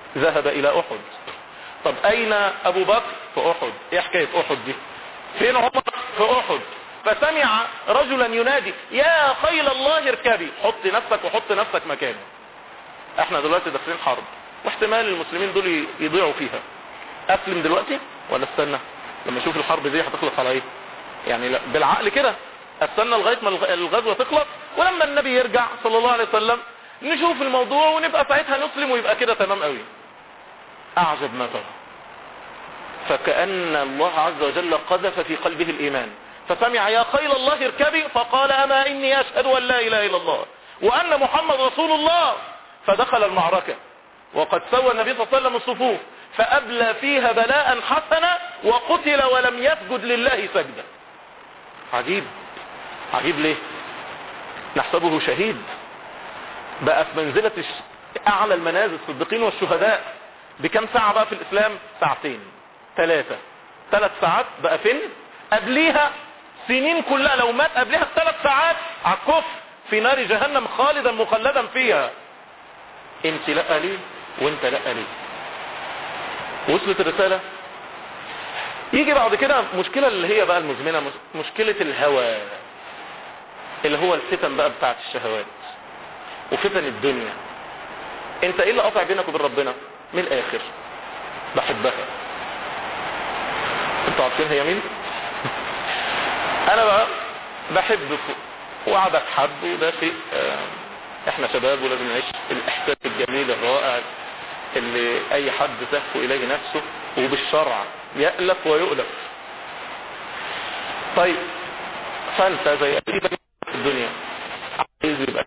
ذهب الى احد طب اين ابو بكر في احد ايه حكاية احد دي فين عمر في احد فسمع رجلا ينادي يا خيل الله اركبي حط نفسك وحط نفسك مكانه احنا دلوقتي داخلين حرب واحتمال المسلمين دول يضيعوا فيها اسلم دلوقتي ولا استنى لما اشوف الحرب دي هتخلص على ايه يعني لا بالعقل كده استنى لغايه ما الغزوه تخلص ولما النبي يرجع صلى الله عليه وسلم نشوف الموضوع ونبقى ساعتها نسلم ويبقى كده تمام قوي اعجب ما ترى فكأن الله عز وجل قذف في قلبه الايمان فسمع يا خيل الله اركبي فقال اما اني اشهد ان لا اله الا الله وان محمد رسول الله فدخل المعركة وقد سوى النبي صلى الله عليه وسلم الصفوف فأبلى فيها بلاء حسنا وقتل ولم يسجد لله سجدا عجيب عجيب ليه نحسبه شهيد بقى في منزلة اعلى المنازل الصديقين والشهداء بكم ساعة بقى في الاسلام ساعتين ثلاثة ثلاث ساعات بقى فين قبليها سنين كلها لو مات قبلها ثلاث ساعات على الكفر في نار جهنم خالدا مخلدا فيها انت لا ليه وانت لا ليه وصلت الرسالة يجي بعد كده مشكلة اللي هي بقى المزمنة مشكلة الهوى اللي هو الفتن بقى بتاعت الشهوات وفتن الدنيا انت ايه اللي قطع بينك وبين ربنا من الاخر بحبها انتوا عارفين هي مين انا بقى بحب وعدك حد وده شيء احنا شباب ولازم نعيش الاحساس الجميل الرائع اللي اي حد تهفو اليه نفسه وبالشرع يألف ويؤلف طيب فانت زي اي بني في الدنيا عايز يبقى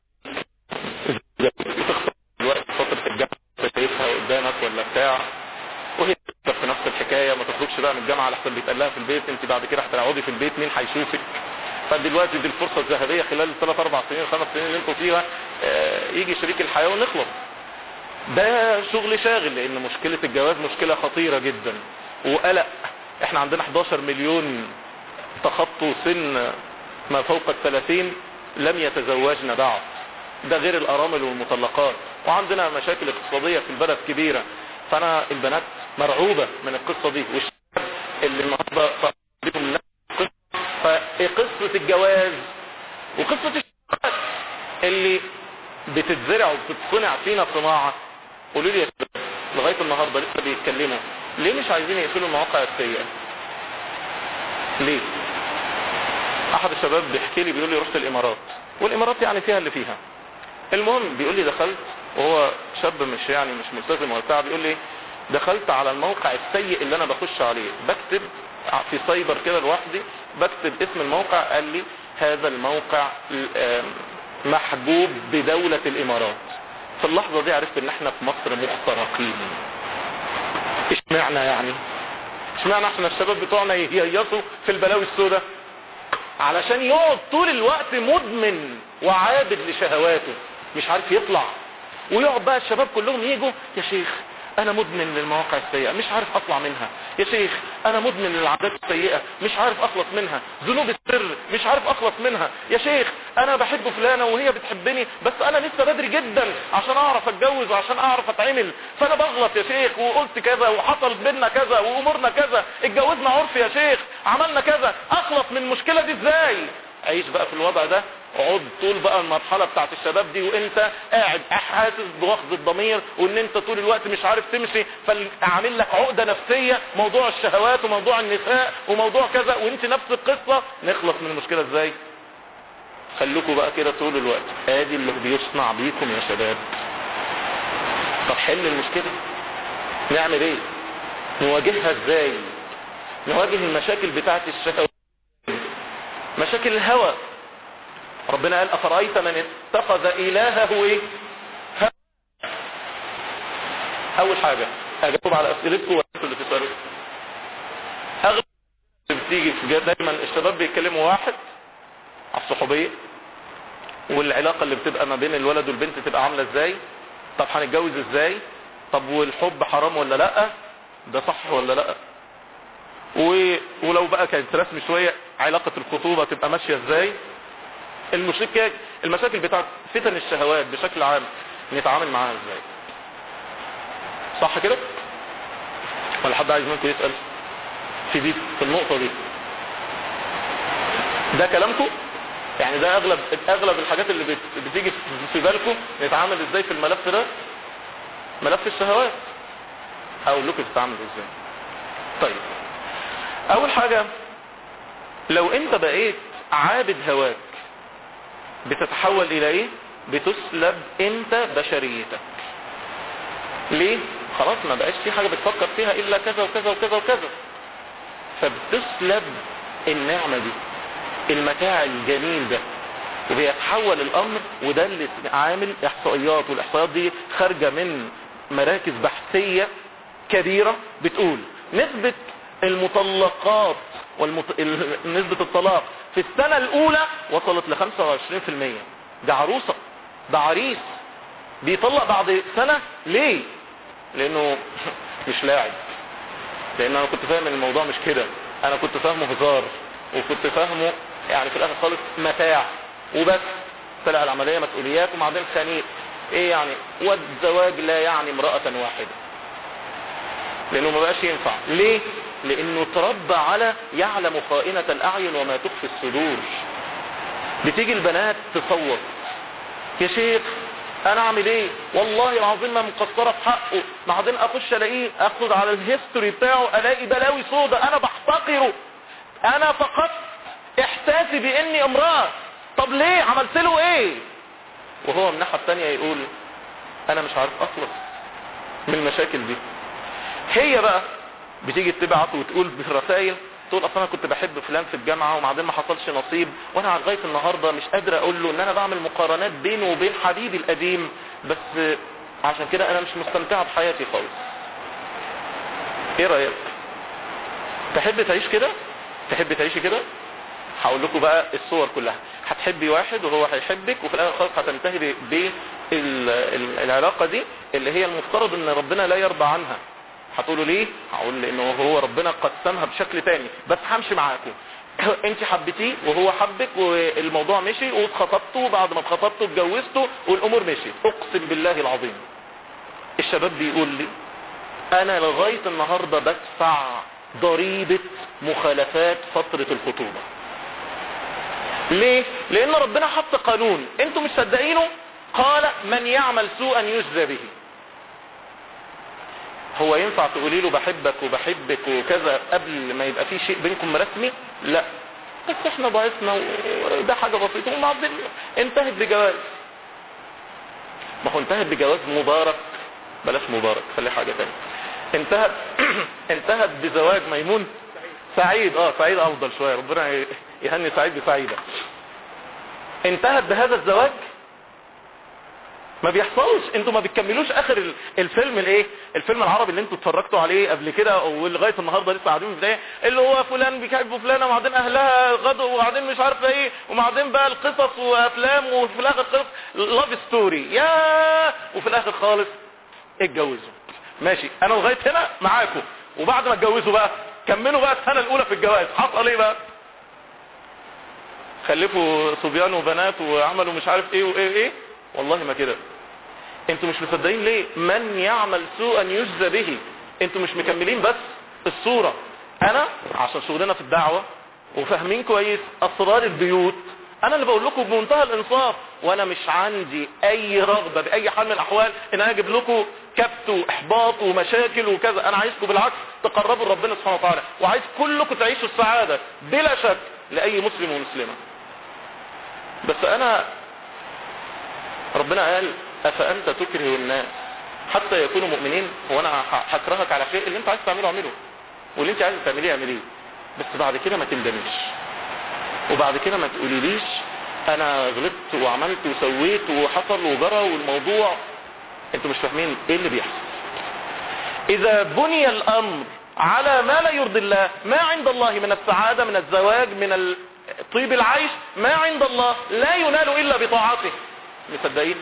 تخسر الوقت فترة الجامعة شايفها قدامك ولا بتاع وهي في نفس الحكاية ما تخرجش بقى من الجامعة لحسن بيتقال لها في البيت انت بعد كده هتقعدي في البيت مين هيشوفك فدلوقتي دي الفرصة الذهبية خلال الثلاث اربع سنين خمس سنين اللي انتوا فيها اه يجي شريك الحياة ونخلص ده شغل شاغل لان مشكلة الجواز مشكلة خطيرة جدا وقلق احنا عندنا 11 مليون تخطوا سن ما فوق الثلاثين لم يتزوجن بعد ده غير الارامل والمطلقات وعندنا مشاكل اقتصادية في البلد كبيرة فانا البنات مرعوبة من القصة دي والشباب اللي النهارده بيهم فقصة الجواز وقصة الشباب اللي بتتزرع وبتتصنع فينا صناعة قولوا لي يا شباب لغاية النهاردة لسه بيتكلموا ليه مش عايزين يقفلوا المواقع السيئة ليه احد الشباب بيحكي لي بيقول لي رحت الامارات والامارات يعني فيها اللي فيها المهم بيقول لي دخلت وهو شاب مش يعني مش ملتزم ولا بتاع بيقول لي دخلت على الموقع السيء اللي انا بخش عليه بكتب في سايبر كده لوحدي بكتب اسم الموقع قال لي هذا الموقع محجوب بدولة الامارات في اللحظة دي عرفت ان احنا في مصر مخترقين اشمعنى يعني اشمعنى احنا الشباب بتوعنا يهيصوا في البلاوي السوداء علشان يقعد طول الوقت مدمن وعابد لشهواته مش عارف يطلع ويقعد بقى الشباب كلهم يجوا يا شيخ انا مدمن للمواقع السيئة مش عارف اطلع منها يا شيخ انا مدمن للعادات السيئة مش عارف اخلص منها ذنوب السر مش عارف اخلص منها يا شيخ انا بحب فلانة وهي بتحبني بس انا لسه بدري جدا عشان اعرف اتجوز وعشان اعرف اتعمل فانا بغلط يا شيخ وقلت كذا وحصل بينا كذا وامورنا كذا اتجوزنا عرف يا شيخ عملنا كذا اخلص من المشكلة دي ازاي عيش بقى في الوضع ده اقعد طول بقى المرحلة بتاعت الشباب دي وانت قاعد حاسس بوخز الضمير وان انت طول الوقت مش عارف تمشي فعامل لك عقدة نفسية موضوع الشهوات وموضوع النساء وموضوع كذا وانت نفس القصة نخلص من المشكلة ازاي خلوكوا بقى كده طول الوقت ادي اللي بيصنع بيكم يا شباب طب حل المشكلة نعمل ايه نواجهها ازاي نواجه المشاكل بتاعت الشهوات مشاكل الهوى ربنا قال أفرأيت من اتخذ إلهه إيه أول حاجة أجاوب على أسئلتكم وأنتوا اللي تسألوا أغلب بتيجي دايما الشباب بيتكلموا واحد على الصحوبية والعلاقة اللي بتبقى ما بين الولد والبنت تبقى عاملة ازاي طب هنتجوز ازاي طب والحب حرام ولا لا ده صح ولا لا و... ولو بقى كانت رسم شوية علاقة الخطوبة تبقى ماشية ازاي المشكلة المشاكل بتاعت فتن الشهوات بشكل عام نتعامل معاها ازاي صح كده ولا حد عايز منكم يسأل في دي في النقطة دي ده كلامكم يعني ده اغلب اغلب الحاجات اللي بت- بتيجي في بالكم نتعامل ازاي في الملف ده ملف الشهوات اقول لكم تتعاملوا ازاي طيب اول حاجة لو انت بقيت عابد هواك بتتحول الى ايه بتسلب انت بشريتك ليه خلاص ما بقاش في حاجة بتفكر فيها الا كذا وكذا وكذا وكذا فبتسلب النعمة دي المتاع الجميل ده وبيتحول الامر وده اللي عامل احصائيات والاحصائيات دي خارجة من مراكز بحثية كبيرة بتقول نسبة المطلقات والمط... ال- نسبة الطلاق في السنة الاولى وصلت ل 25% ده عروسة ده عريس بيطلق بعد سنة ليه لانه مش لاعب لان انا كنت فاهم ان الموضوع مش كده انا كنت فاهمه هزار وكنت فاهمه يعني في الاخر خالص متاع وبس طلع العملية مسؤوليات وبعدين خنيق ايه يعني والزواج لا يعني امرأة واحدة لانه ما بقاش ينفع ليه لانه تربى على يعلم خائنة الاعين وما تخفي الصدور بتيجي البنات تصوت يا شيخ انا اعمل ايه والله العظيم ما مقصرة في حقه بعدين اخش الاقيه اخد على الهيستوري بتاعه الاقي بلاوي سودا انا بحتقره انا فقط احساسي باني امرأة طب ليه عملت له ايه وهو من الناحية التانية يقول انا مش عارف اخلص من المشاكل دي هي بقى بتيجي تبعت وتقول بالرسائل تقول اصلا انا كنت بحب فلان في الجامعة وبعدين ما حصلش نصيب وانا لغايه النهاردة مش قادر اقول له ان انا بعمل مقارنات بينه وبين حبيبي القديم بس عشان كده انا مش مستمتعة بحياتي خالص ايه رأيك تحب تعيش كده تحب تعيشي كده هقول لكم بقى الصور كلها هتحبي واحد وهو هيحبك وفي الاخر خالص هتنتهي بالعلاقة دي اللي هي المفترض ان ربنا لا يرضى عنها هتقولوا ليه هقول لانه هو ربنا قسمها بشكل تاني بس همشي معاكم انت حبيتيه وهو حبك والموضوع مشي واتخطبتوا وبعد ما اتخطبتوا اتجوزتوا والامور مشيت اقسم بالله العظيم الشباب بيقول لي انا لغاية النهاردة بدفع ضريبة مخالفات فترة الخطوبة ليه لان ربنا حط قانون انتوا مش صدقينه قال من يعمل سوءا يجزى به هو ينفع تقولي له بحبك وبحبك وكذا قبل ما يبقى في شيء بينكم رسمي لا بس احنا ضعفنا وده حاجة بسيطة وبعدين انتهت بجواز ما هو انتهت بجواز مبارك بلاش مبارك خلي حاجة تانية انتهت انتهت بزواج ميمون سعيد اه سعيد افضل شوية ربنا يهني سعيد بسعيدة انتهت بهذا الزواج ما بيحصلش انتوا ما بتكملوش اخر الفيلم الايه الفيلم العربي اللي انتوا اتفرجتوا عليه قبل كده ولغايه النهارده لسه قاعدين في البدايه اللي هو فلان بيحب فلانه وبعدين اهلها غدوا وبعدين مش عارفه ايه وبعدين بقى القصص وافلام وفي الاخر قصص لاف ستوري يا وفي الاخر خالص اتجوزوا ماشي انا لغايه هنا معاكم وبعد ما اتجوزوا بقى كملوا بقى السنه الاولى في الجواز حصل ايه بقى خلفوا صبيان وبنات وعملوا مش عارف ايه وايه ايه والله ما كده انتوا مش مصدقين ليه من يعمل سوءا يجزى به انتوا مش مكملين بس الصورة انا عشان شغلنا في الدعوة وفاهمين كويس اسرار البيوت انا اللي بقول لكم بمنتهى الانصاف وانا مش عندي اي رغبة باي حال من الاحوال ان انا اجيب لكم كبت واحباط ومشاكل وكذا انا عايزكم بالعكس تقربوا لربنا سبحانه وتعالى وعايز كلكم تعيشوا السعادة بلا شك لاي مسلم ومسلمة بس انا ربنا قال افانت تكره الناس حتى يكونوا مؤمنين هو انا هكرهك على خير اللي انت عايز تعمله اعمله واللي انت عايز تعمليه اعمليه بس بعد كده ما تندمش وبعد كده ما تقوليليش انا غلطت وعملت وسويت وحصل وجرى والموضوع انتوا مش فاهمين ايه اللي بيحصل اذا بني الامر على ما لا يرضي الله ما عند الله من السعادة من الزواج من طيب العيش ما عند الله لا ينال الا بطاعته مصدقين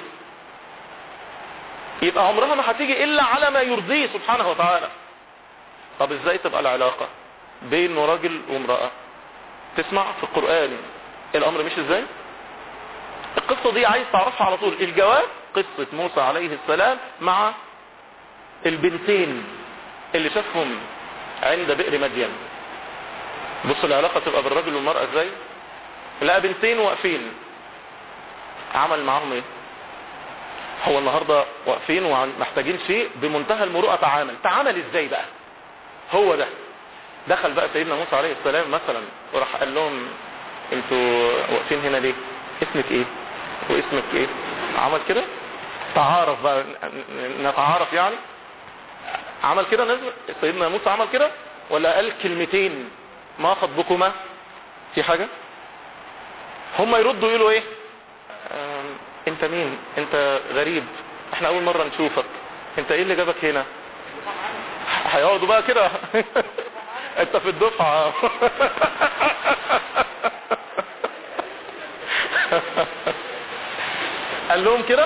يبقى عمرها ما هتيجي الا على ما يرضيه سبحانه وتعالى طب ازاي تبقى العلاقة بين راجل وامرأة تسمع في القرآن الامر مش ازاي القصة دي عايز تعرفها على طول الجواب قصة موسى عليه السلام مع البنتين اللي شافهم عند بئر مدين بص العلاقة تبقى بالرجل والمرأة ازاي لقى بنتين واقفين عمل معاهم ايه هو النهاردة واقفين ومحتاجين شيء بمنتهى المروءة تعامل تعامل ازاي بقى هو ده دخل بقى سيدنا موسى عليه السلام مثلا وراح قال لهم انتوا واقفين هنا ليه اسمك ايه واسمك ايه عمل كده تعارف بقى نتعارف يعني عمل كده نزل سيدنا موسى عمل كده ولا قال كلمتين ما خطبكما في حاجة هم يردوا يقولوا ايه اه انت مين انت غريب احنا اول مرة نشوفك انت ايه اللي جابك هنا هيقعدوا بقى كده انت في الدفعة قال لهم كده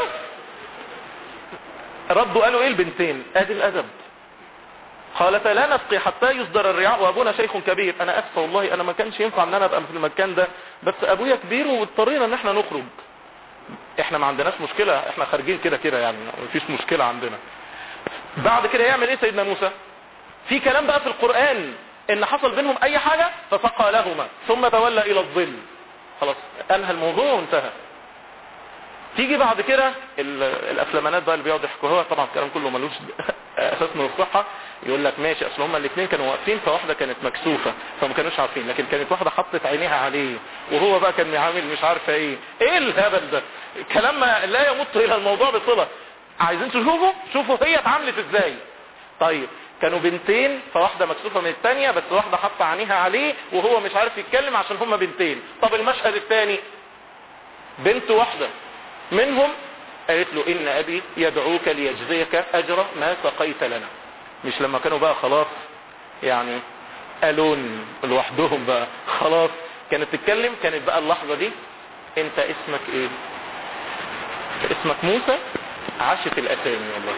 ردوا قالوا ايه البنتين ادي الادب قالتا لا نسقي حتى يصدر الرعاء وابونا شيخ كبير انا اسفه والله انا ما كانش ينفع ان انا ابقى في المكان ده بس ابويا كبير واضطرينا ان احنا نخرج احنا ما عندناش مشكلة احنا خارجين كده كده يعني مفيش مشكلة عندنا بعد كده يعمل ايه سيدنا موسى في كلام بقى في القرآن ان حصل بينهم اي حاجة فسقى لهما ثم تولى الى الظل خلاص انهى الموضوع وانتهى تيجي بعد كده الافلامانات بقى اللي بيقعدوا يحكوا هو طبعا الكلام كله ملوش اساس من الصحه يقول لك ماشي اصل هما الاثنين كانوا واقفين فواحده كانت مكسوفه فما كانوش عارفين لكن كانت واحده حطت عينيها عليه وهو بقى كان عامل مش عارفه ايه ايه الهبل ده كلام لا يمت الى الموضوع بصله عايزين تشوفوا شوفوا هي اتعاملت ازاي طيب كانوا بنتين فواحدة مكسوفة من التانية بس واحدة حاطة عينيها عليه وهو مش عارف يتكلم عشان هما بنتين طب المشهد الثاني بنت واحدة منهم قالت له ان ابي يدعوك ليجزيك اجر ما سقيت لنا مش لما كانوا بقى خلاص يعني الون لوحدهم بقى خلاص كانت تتكلم كانت بقى اللحظة دي انت اسمك ايه اسمك موسى عاشت الاسامي والله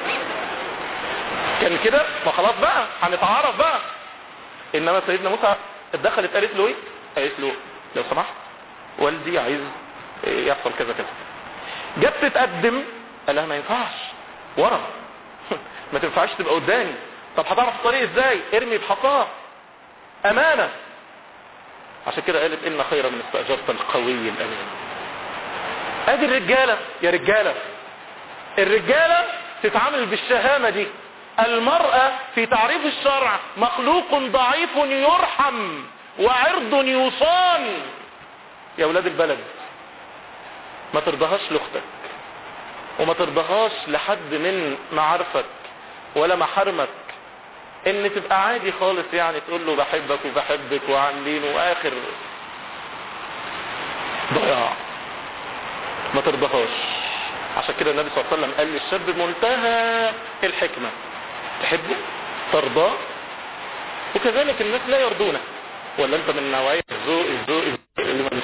كان كده فخلاص بقى هنتعرف بقى انما سيدنا موسى اتدخلت قالت له ايه قالت له لو سمحت والدي عايز يحصل كذا كذا جت تتقدم قال لها ما ينفعش ورا ما تنفعش تبقى قدامي طب هتعرف الطريق ازاي ارمي بحصاه امانة عشان كده قالت ان خير من استأجرت القوي الامين ادي الرجالة يا رجالة الرجالة تتعامل بالشهامة دي المرأة في تعريف الشرع مخلوق ضعيف يرحم وعرض يصان يا ولاد البلد ما ترضهاش لاختك وما ترضهاش لحد من معارفك ولا محارمك ان تبقى عادي خالص يعني تقول له بحبك وبحبك وعاملين واخر ضياع ما ترضهاش عشان كده النبي صلى الله عليه وسلم قال للشاب منتهى الحكمة تحبه ترضاه وكذلك الناس لا يرضونك ولا انت من نوعية الذوق الذوق اللي ما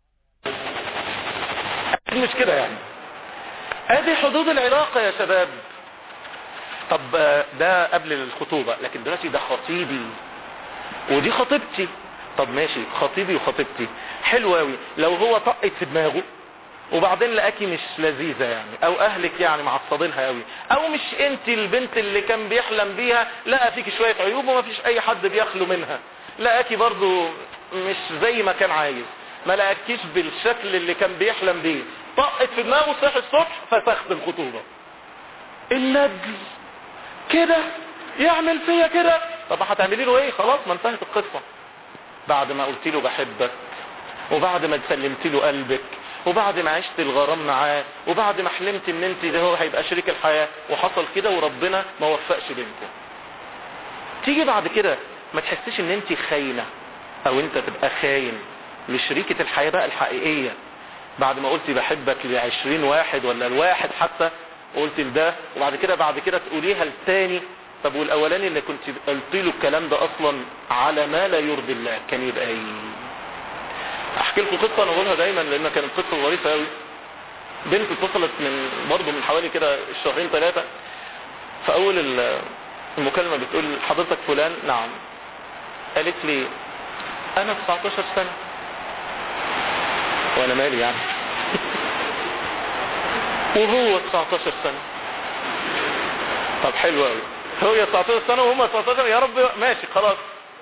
مش كده يعني ادي حدود العلاقة يا شباب طب ده قبل الخطوبة لكن دلوقتي ده خطيبي ودي خطيبتي طب ماشي خطيبي وخطيبتي حلو قوي لو هو طقت في دماغه وبعدين لقاكي مش لذيذة يعني او اهلك يعني معصبينها قوي او مش انت البنت اللي كان بيحلم بيها لقى فيك شوية عيوب وما فيش اي حد بيخلو منها لقاكي برضو مش زي ما كان عايز ما لقاكيش بالشكل اللي كان بيحلم بيه طقت في دماغه صحي الصبح فسخت الخطوبة النجل كده يعمل فيا كده طب هتعملي له ايه خلاص ما انتهت القصة بعد ما قلت له بحبك وبعد ما سلمت له قلبك وبعد ما عشت الغرام معاه وبعد ما حلمت ان انت ده هو هيبقى شريك الحياة وحصل كده وربنا ما وفقش بينكم تيجي بعد كده ما تحسيش ان انت خاينة او انت تبقى خاين لشريكة الحياة بقى الحقيقية بعد ما قلتي بحبك لعشرين واحد ولا الواحد حتى وقلت لده وبعد كده بعد كده تقوليها التاني طب والاولاني اللي كنت قلت له الكلام ده اصلا على ما لا يرضي الله كان يبقى ايه احكي لكم قصه انا بقولها دايما لانها كانت قصه ظريفه قوي بنت اتصلت من برضه من حوالي كده شهرين ثلاثه فاول المكالمه بتقول حضرتك فلان نعم قالت لي انا 19 سنه وانا مالي يعني وهو 19 سنه طب حلو قوي هو 19 سنة وهم 19 يا رب ماشي خلاص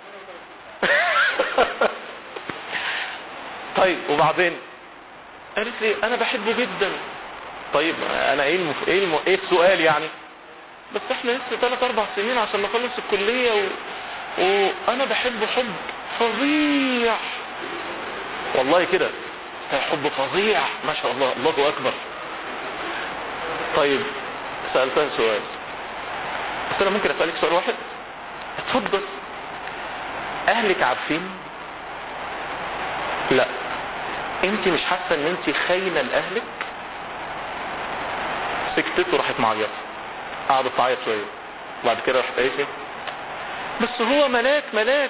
طيب وبعدين قالت لي انا بحبه جدا طيب انا ايه المف... ايه, الم... ايه السؤال يعني بس احنا لسه 3 4 سنين عشان نخلص الكلية و... وانا بحبه حب فظيع والله كده حب فظيع ما شاء الله الله اكبر طيب سألتها سؤال بس انا ممكن اسألك سؤال واحد اتفضل اهلك عارفين لا انت مش حاسه ان انت خاينه لاهلك سكتت وراحت معيطه قعدت تعيط شويه وبعد كده راحت قالت لي بس هو ملاك ملاك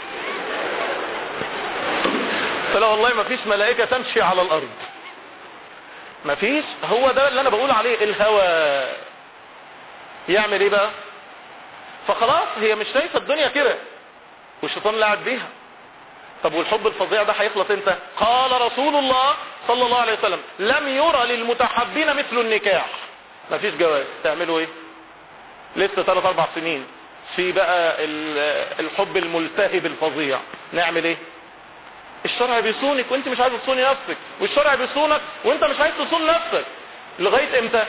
فلا والله ما فيش ملائكه تمشي على الارض ما فيش هو ده اللي انا بقول عليه الهوى يعمل ايه بقى فخلاص هي مش شايفه الدنيا كده والشيطان لعب بيها طب والحب الفظيع ده هيخلص امتى قال رسول الله صلى الله عليه وسلم لم يرى للمتحبين مثل النكاح مفيش جواز تعملوا ايه لسه 3 4 سنين في بقى الحب الملتهب الفظيع نعمل ايه الشرع بيصونك وانت مش عايز تصوني نفسك والشرع بيصونك وانت مش عايز تصون نفسك لغاية امتى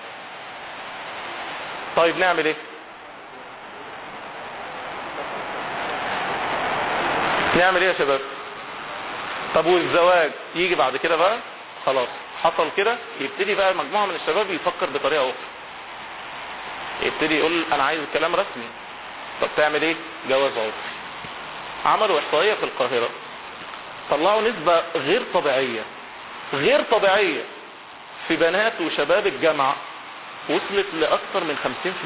طيب نعمل ايه نعمل ايه يا شباب طب والزواج يجي بعد كده بقى خلاص حصل كده يبتدي بقى مجموعة من الشباب يفكر بطريقة اخرى يبتدي يقول انا عايز الكلام رسمي طب تعمل ايه جواز عرفي عملوا احصائية في القاهرة طلعوا نسبة غير طبيعية غير طبيعية في بنات وشباب الجامعة وصلت لأكثر من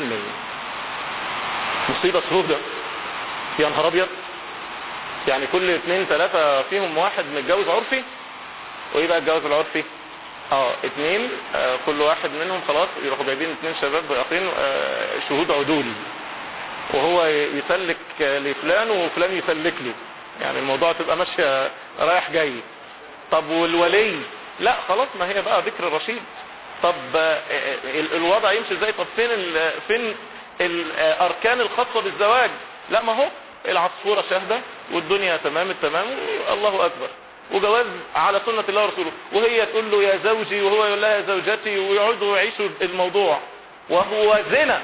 50% مصيبة سودة يا نهار ابيض يعني كل اثنين ثلاثة فيهم واحد متجوز عرفي وايه بقى الجواز العرفي اه اتنين آه كل واحد منهم خلاص يروحوا جايبين اتنين شباب بيقين آه شهود عدول وهو يسلك لفلان وفلان يسلك له يعني الموضوع تبقى ماشية رايح جاي طب والولي لا خلاص ما هي بقى ذكر الرشيد طب آه الوضع يمشي ازاي طب فين ال فين الاركان الخاصة بالزواج لا ما هو العصفورة شاهدة والدنيا تمام التمام الله اكبر وجواز على سنة الله ورسوله وهي تقول له يا زوجي وهو يقول لها يا زوجتي ويقعدوا يعيشوا الموضوع وهو زنا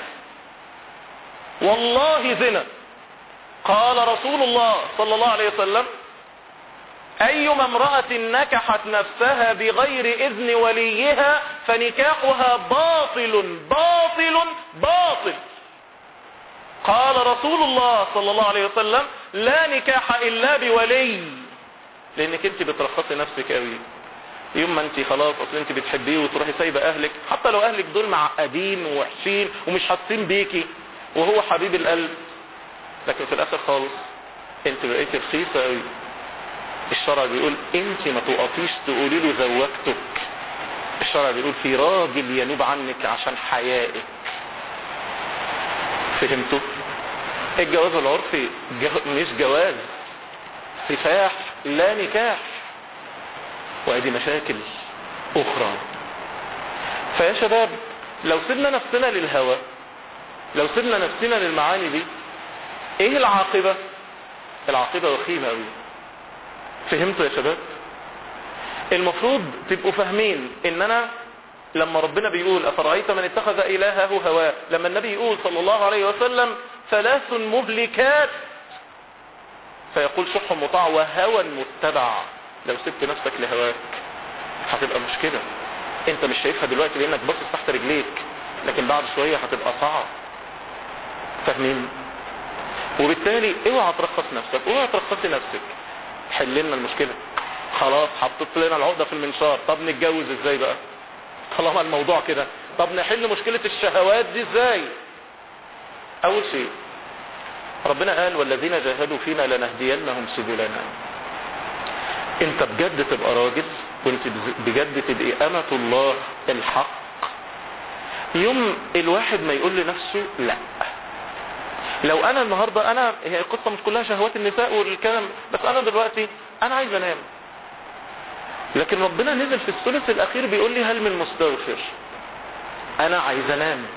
والله زنا قال رسول الله صلى الله عليه وسلم أيما امرأة نكحت نفسها بغير إذن وليها فنكاحها باطل باطل باطل قال رسول الله صلى الله عليه وسلم لا نكاح إلا بولي لأنك انت بترخصي نفسك قوي يوم ما انت خلاص اصل انت بتحبيه وتروحي سايبه اهلك حتى لو اهلك دول معقدين ووحشين ومش حاسين بيكي وهو حبيب القلب لكن في الاخر خالص انت بقيتي رخيصه قوي الشرع بيقول انت ما تقفيش تقولي له زوجتك الشرع بيقول في راجل ينوب عنك عشان حيائك فهمتوا الجواز العرفي جو... مش جواز سفاح لا نكاح وادي مشاكل اخرى فيا شباب لو سيبنا نفسنا للهوى لو سيبنا نفسنا للمعاني دي ايه العاقبة العاقبة وخيمة قوي فهمتوا يا شباب المفروض تبقوا فاهمين ان انا لما ربنا بيقول افرأيت من اتخذ الهه هواه لما النبي يقول صلى الله عليه وسلم ثلاث مهلكات فيقول شح مطاع وهوى متبع لو سبت نفسك لهواك هتبقى مشكلة انت مش شايفها دلوقتي لانك باصص تحت رجليك لكن بعد شوية هتبقى صعب فاهمين وبالتالي اوعى ترخص نفسك اوعى ترخصي نفسك حل لنا المشكلة خلاص حطيت لنا العقدة في المنشار طب نتجوز ازاي بقى طالما الموضوع كده طب نحل مشكلة الشهوات دي ازاي اول شيء ربنا قال والذين جاهدوا فينا لنهدينهم سبلنا انت بجد تبقى راجل وانت بجد تبقى امة الله الحق يوم الواحد ما يقول لنفسه لا لو انا النهاردة انا هي القصة مش كلها شهوات النساء والكلام بس انا دلوقتي انا عايز انام لكن ربنا نزل في الثلث الاخير بيقول لي هل من مستغفر انا عايز انام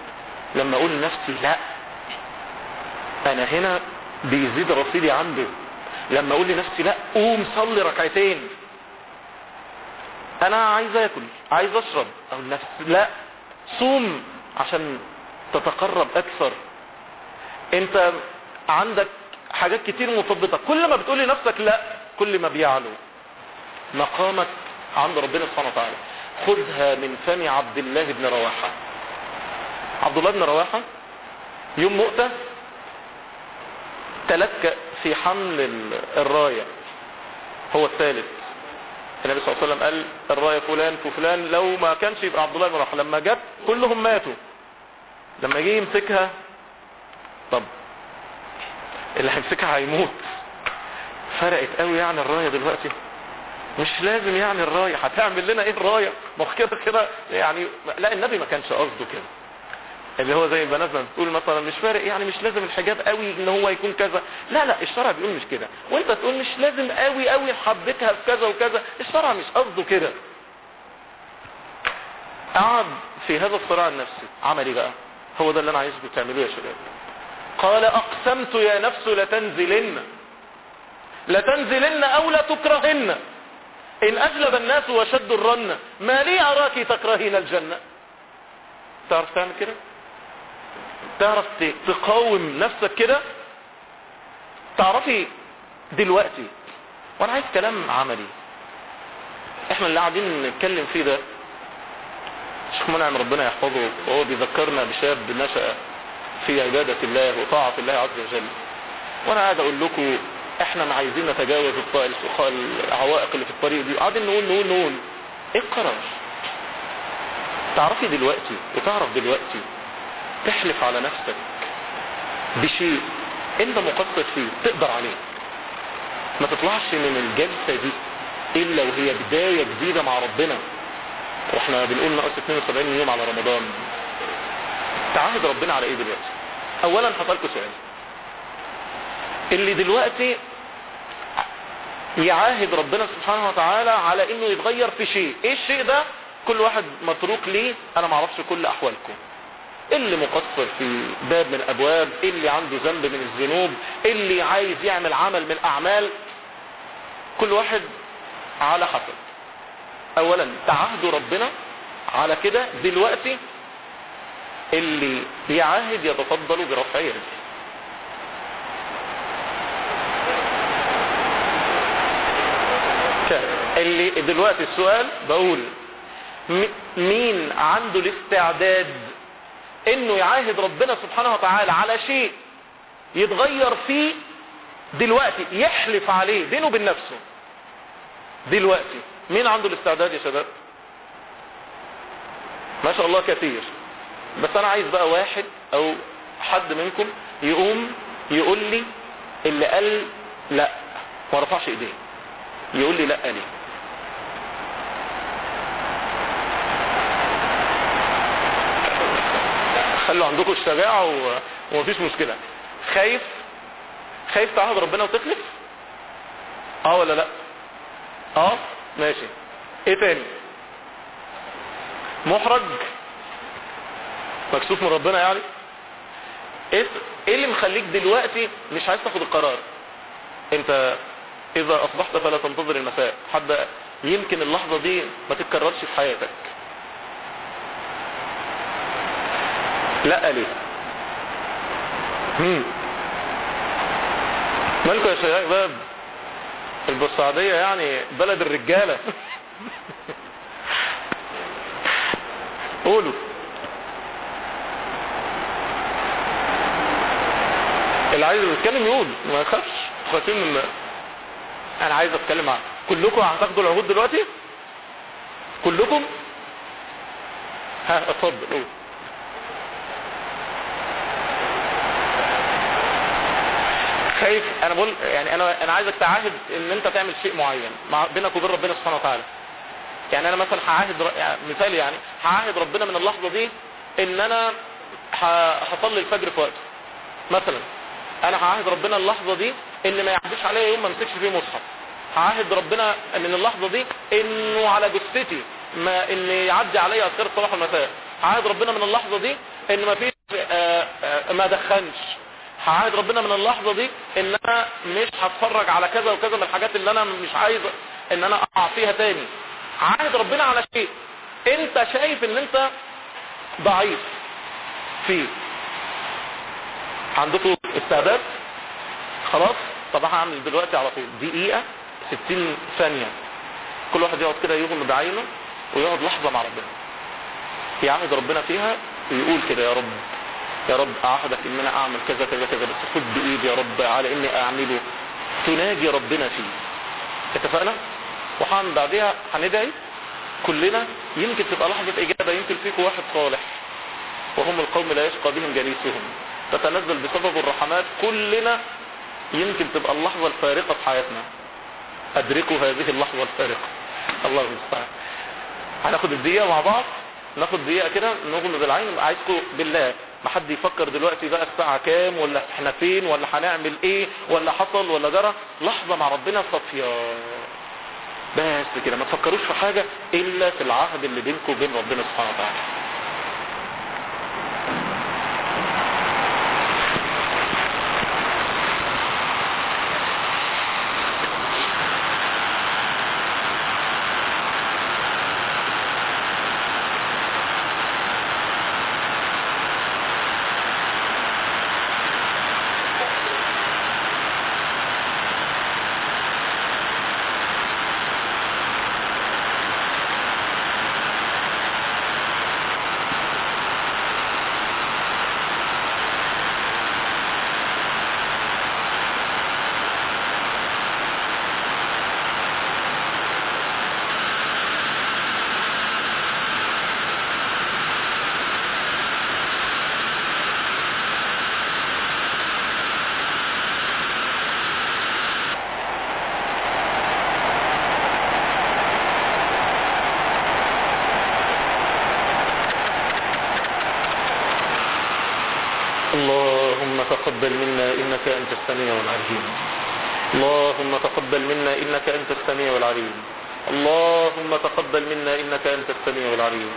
لما اقول لنفسي لا انا هنا بيزيد رصيدي عنده لما اقول لنفسي لا قوم صلي ركعتين انا عايز اكل عايز اشرب اقول لنفسي لا صوم عشان تتقرب اكثر انت عندك حاجات كتير مثبطة كل ما بتقول لنفسك لا كل ما بيعلو مقامك عند ربنا سبحانه وتعالى خذها من فم عبد الله بن رواحة عبد الله بن رواحة يوم مؤتة تلك في حمل الراية هو الثالث النبي صلى الله عليه وسلم قال الراية فلان فلان لو ما كانش يبقى عبد الله بن رواحة لما جت كلهم ماتوا لما جه يمسكها طب اللي هيمسكها هيموت فرقت قوي يعني الراية دلوقتي مش لازم يعني الراية هتعمل لنا ايه الراية ما هو كده كده يعني لا النبي ما كانش قصده كده اللي هو زي البنات ما بتقول مثلا مش فارق يعني مش لازم الحجاب قوي ان هو يكون كذا لا لا الشرع بيقول مش كده وانت تقول مش لازم قوي قوي حبيتها في كذا وكذا الشرع مش قصده كده قعد في هذا الصراع النفسي عمل ايه بقى هو ده اللي انا عايزكم تعملوه يا شباب قال اقسمت يا نفس لتنزلن لتنزلن او لتكرهن ان اجلب الناس وشدوا الرن ما لي اراك تكرهين الجنة تعرف تعمل كده تعرف تقاوم نفسك كده تعرفي دلوقتي وانا عايز كلام عملي احنا اللي قاعدين نتكلم فيه ده شيخ منعم ربنا يحفظه وهو بيذكرنا بشاب نشأ في عبادة الله وطاعة الله عز وجل وانا قاعد اقول لكم احنا عايزين نتجاوز العوائق اللي في الطريق دي قاعدين نقول نقول نقول ايه القرار تعرفي دلوقتي وتعرف دلوقتي تحلف على نفسك بشيء انت مقصر فيه تقدر عليه ما تطلعش من الجلسة دي الا وهي بداية جديدة مع ربنا واحنا بنقول ناقص 72 يوم على رمضان تعاهد ربنا على ايه دلوقتي اولا هسألكوا سؤال اللي دلوقتي يعاهد ربنا سبحانه وتعالى على انه يتغير في شيء ايه الشيء ده كل واحد متروك ليه انا معرفش كل احوالكم اللي مقصر في باب من ابواب اللي عنده ذنب من الذنوب اللي عايز يعمل عمل من الاعمال كل واحد على حسب اولا تعهد ربنا على كده دلوقتي اللي يعاهد يتفضل برفع يده اللي دلوقتي السؤال بقول مين عنده الاستعداد انه يعاهد ربنا سبحانه وتعالى على شيء يتغير فيه دلوقتي يحلف عليه بينه وبين نفسه دلوقتي مين عنده الاستعداد يا شباب ما شاء الله كثير بس انا عايز بقى واحد او حد منكم يقوم يقول لي اللي قال لا ما رفعش ايديه يقول لي لا ليه خلوا عندكم الشجاعة و... ومفيش مشكلة خايف خايف تعهد ربنا وتخلف اه ولا لا اه ماشي ايه تاني محرج مكسوف من ربنا يعني ايه ايه اللي مخليك دلوقتي مش عايز تاخد القرار انت اذا اصبحت فلا تنتظر المساء حد يمكن اللحظة دي ما تتكررش في حياتك لا ليه مم. مالكم يا شباب البورسعيدية يعني بلد الرجالة قولوا اللي عايز يتكلم يقول ما يخافش خايفين من انا عايز اتكلم معاك كلكم هتاخدوا العهود دلوقتي كلكم ها اتفضل قول خايف انا بقول يعني انا انا عايزك تعاهد ان انت تعمل شيء معين مع بينك وبين ربنا سبحانه وتعالى يعني انا مثلا هعاهد ر... يعني مثال يعني هعاهد ربنا من اللحظه دي ان انا هصلي الفجر في وقته مثلا انا هعاهد ربنا اللحظه دي ان ما يعديش عليا يوم ما امسكش فيه مصحف هعاهد ربنا من اللحظه دي انه على جثتي ما ان يعدي عليا اذكار الصباح والمساء هعاهد ربنا من اللحظه دي ان ما فيش آه، آه، ما ادخنش هعاهد ربنا من اللحظة دي ان انا مش هتفرج على كذا وكذا من الحاجات اللي انا مش عايز ان انا اقع فيها تاني عاهد ربنا على شيء انت شايف ان انت ضعيف فيه عندكم استعداد خلاص طب هعمل دلوقتي على طول دقيقة 60 ثانية كل واحد يقعد كده يغمض بعينه ويقعد لحظة مع ربنا يعهد ربنا فيها ويقول كده يا رب يا رب اعهدك ان انا اعمل كذا كذا كذا بس خد بايدي يا رب على اني اعمله تناجي ربنا فيه اتفقنا وحن بعدها هندعي كلنا يمكن تبقى لحظة اجابة يمكن فيكم واحد صالح وهم القوم لا يشقى بهم جليسهم تتنزل بسبب الرحمات كلنا يمكن تبقى اللحظة الفارقة في حياتنا ادركوا هذه اللحظة الفارقة الله المستعان هناخد الدقيقة مع بعض ناخد دقيقة كده نغمض العين عايزكم بالله ما حد يفكر دلوقتي بقى الساعة كام ولا احنا فين ولا هنعمل ايه ولا حصل ولا جرى لحظة مع ربنا صافية بس كده ما تفكروش في حاجة الا في العهد اللي بينكم وبين ربنا سبحانه وتعالى اللهم تقبل منا إنك أنت السميع العليم اللهم تقبل منا إنك أنت السميع العليم اللهم تقبل منا إنك أنت السميع العليم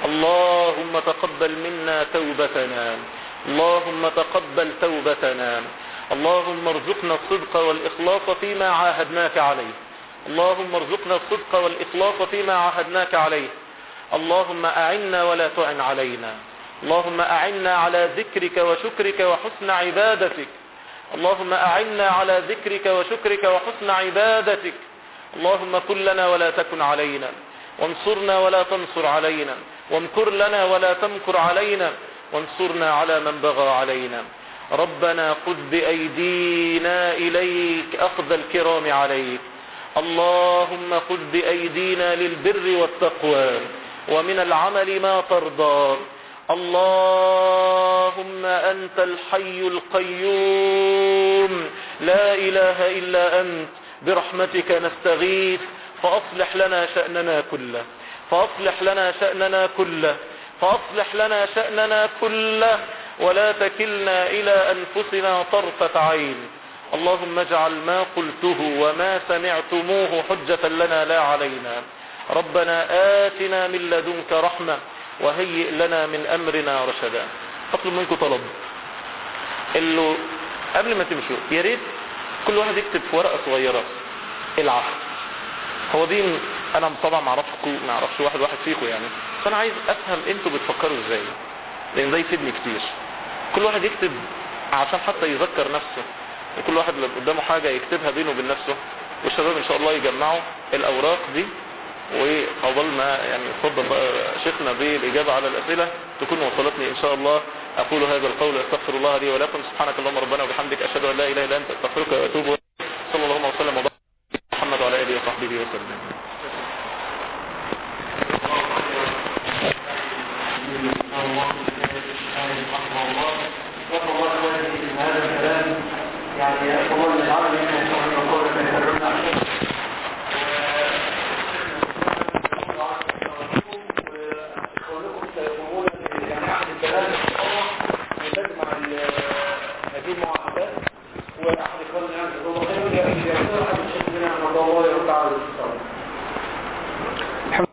اللهم تقبل منا توبتنا اللهم تقبل توبتنا اللهم ارزقنا الصدق والإخلاص فيما عاهدناك عليه اللهم ارزقنا الصدق والإخلاص فيما عاهدناك عليه اللهم أعنا ولا تعن علينا اللهم أعنا على ذكرك وشكرك وحسن عبادتك اللهم أعنا على ذكرك وشكرك وحسن عبادتك اللهم كن لنا ولا تكن علينا وانصرنا ولا تنصر علينا وامكر لنا ولا تمكر علينا وانصرنا على من بغى علينا ربنا خذ بأيدينا إليك أخذ الكرام عليك اللهم خذ بأيدينا للبر والتقوى ومن العمل ما ترضى اللهم أنت الحي القيوم لا إله إلا أنت برحمتك نستغيث فأصلح لنا شأننا كله فأصلح لنا شأننا كله فأصلح لنا شأننا كله ولا تكلنا إلى أنفسنا طرفة عين اللهم اجعل ما قلته وما سمعتموه حجة لنا لا علينا ربنا آتنا من لدنك رحمة وهيئ لنا من أمرنا رشدا أطلب منكم طلب اللي قبل ما تمشوا يا ريت كل واحد يكتب في ورقة صغيرة العهد هو دي انا طبعا ما اعرفكم ما اعرفش واحد واحد فيكم يعني بس انا عايز افهم انتوا بتفكروا ازاي لان ده يفيدني كتير كل واحد يكتب عشان حتى يذكر نفسه وكل واحد اللي قدامه حاجة يكتبها بينه وبين نفسه والشباب ان شاء الله يجمعوا الاوراق دي وقبل ما يعني يتفضل بقى شيخنا بالاجابة على الاسئلة تكون وصلتني ان شاء الله اقول هذا القول استغفر الله لي ولكم سبحانك اللهم ربنا وبحمدك اشهد ان لا اله الا انت استغفرك واتوب اليك صلى الله وسلم وبارك على محمد وعلى اله وصحبه وسلم يعني أفضل من العمل إنه يكون قولة يتبعون عشان وإخوانكم سيقومون يعني عقد الثلاثة وتجمع هذه المعاهدات وأحد إخواننا يعني الله خير يأتي أحد الشيخ من الله يرد على الاتصال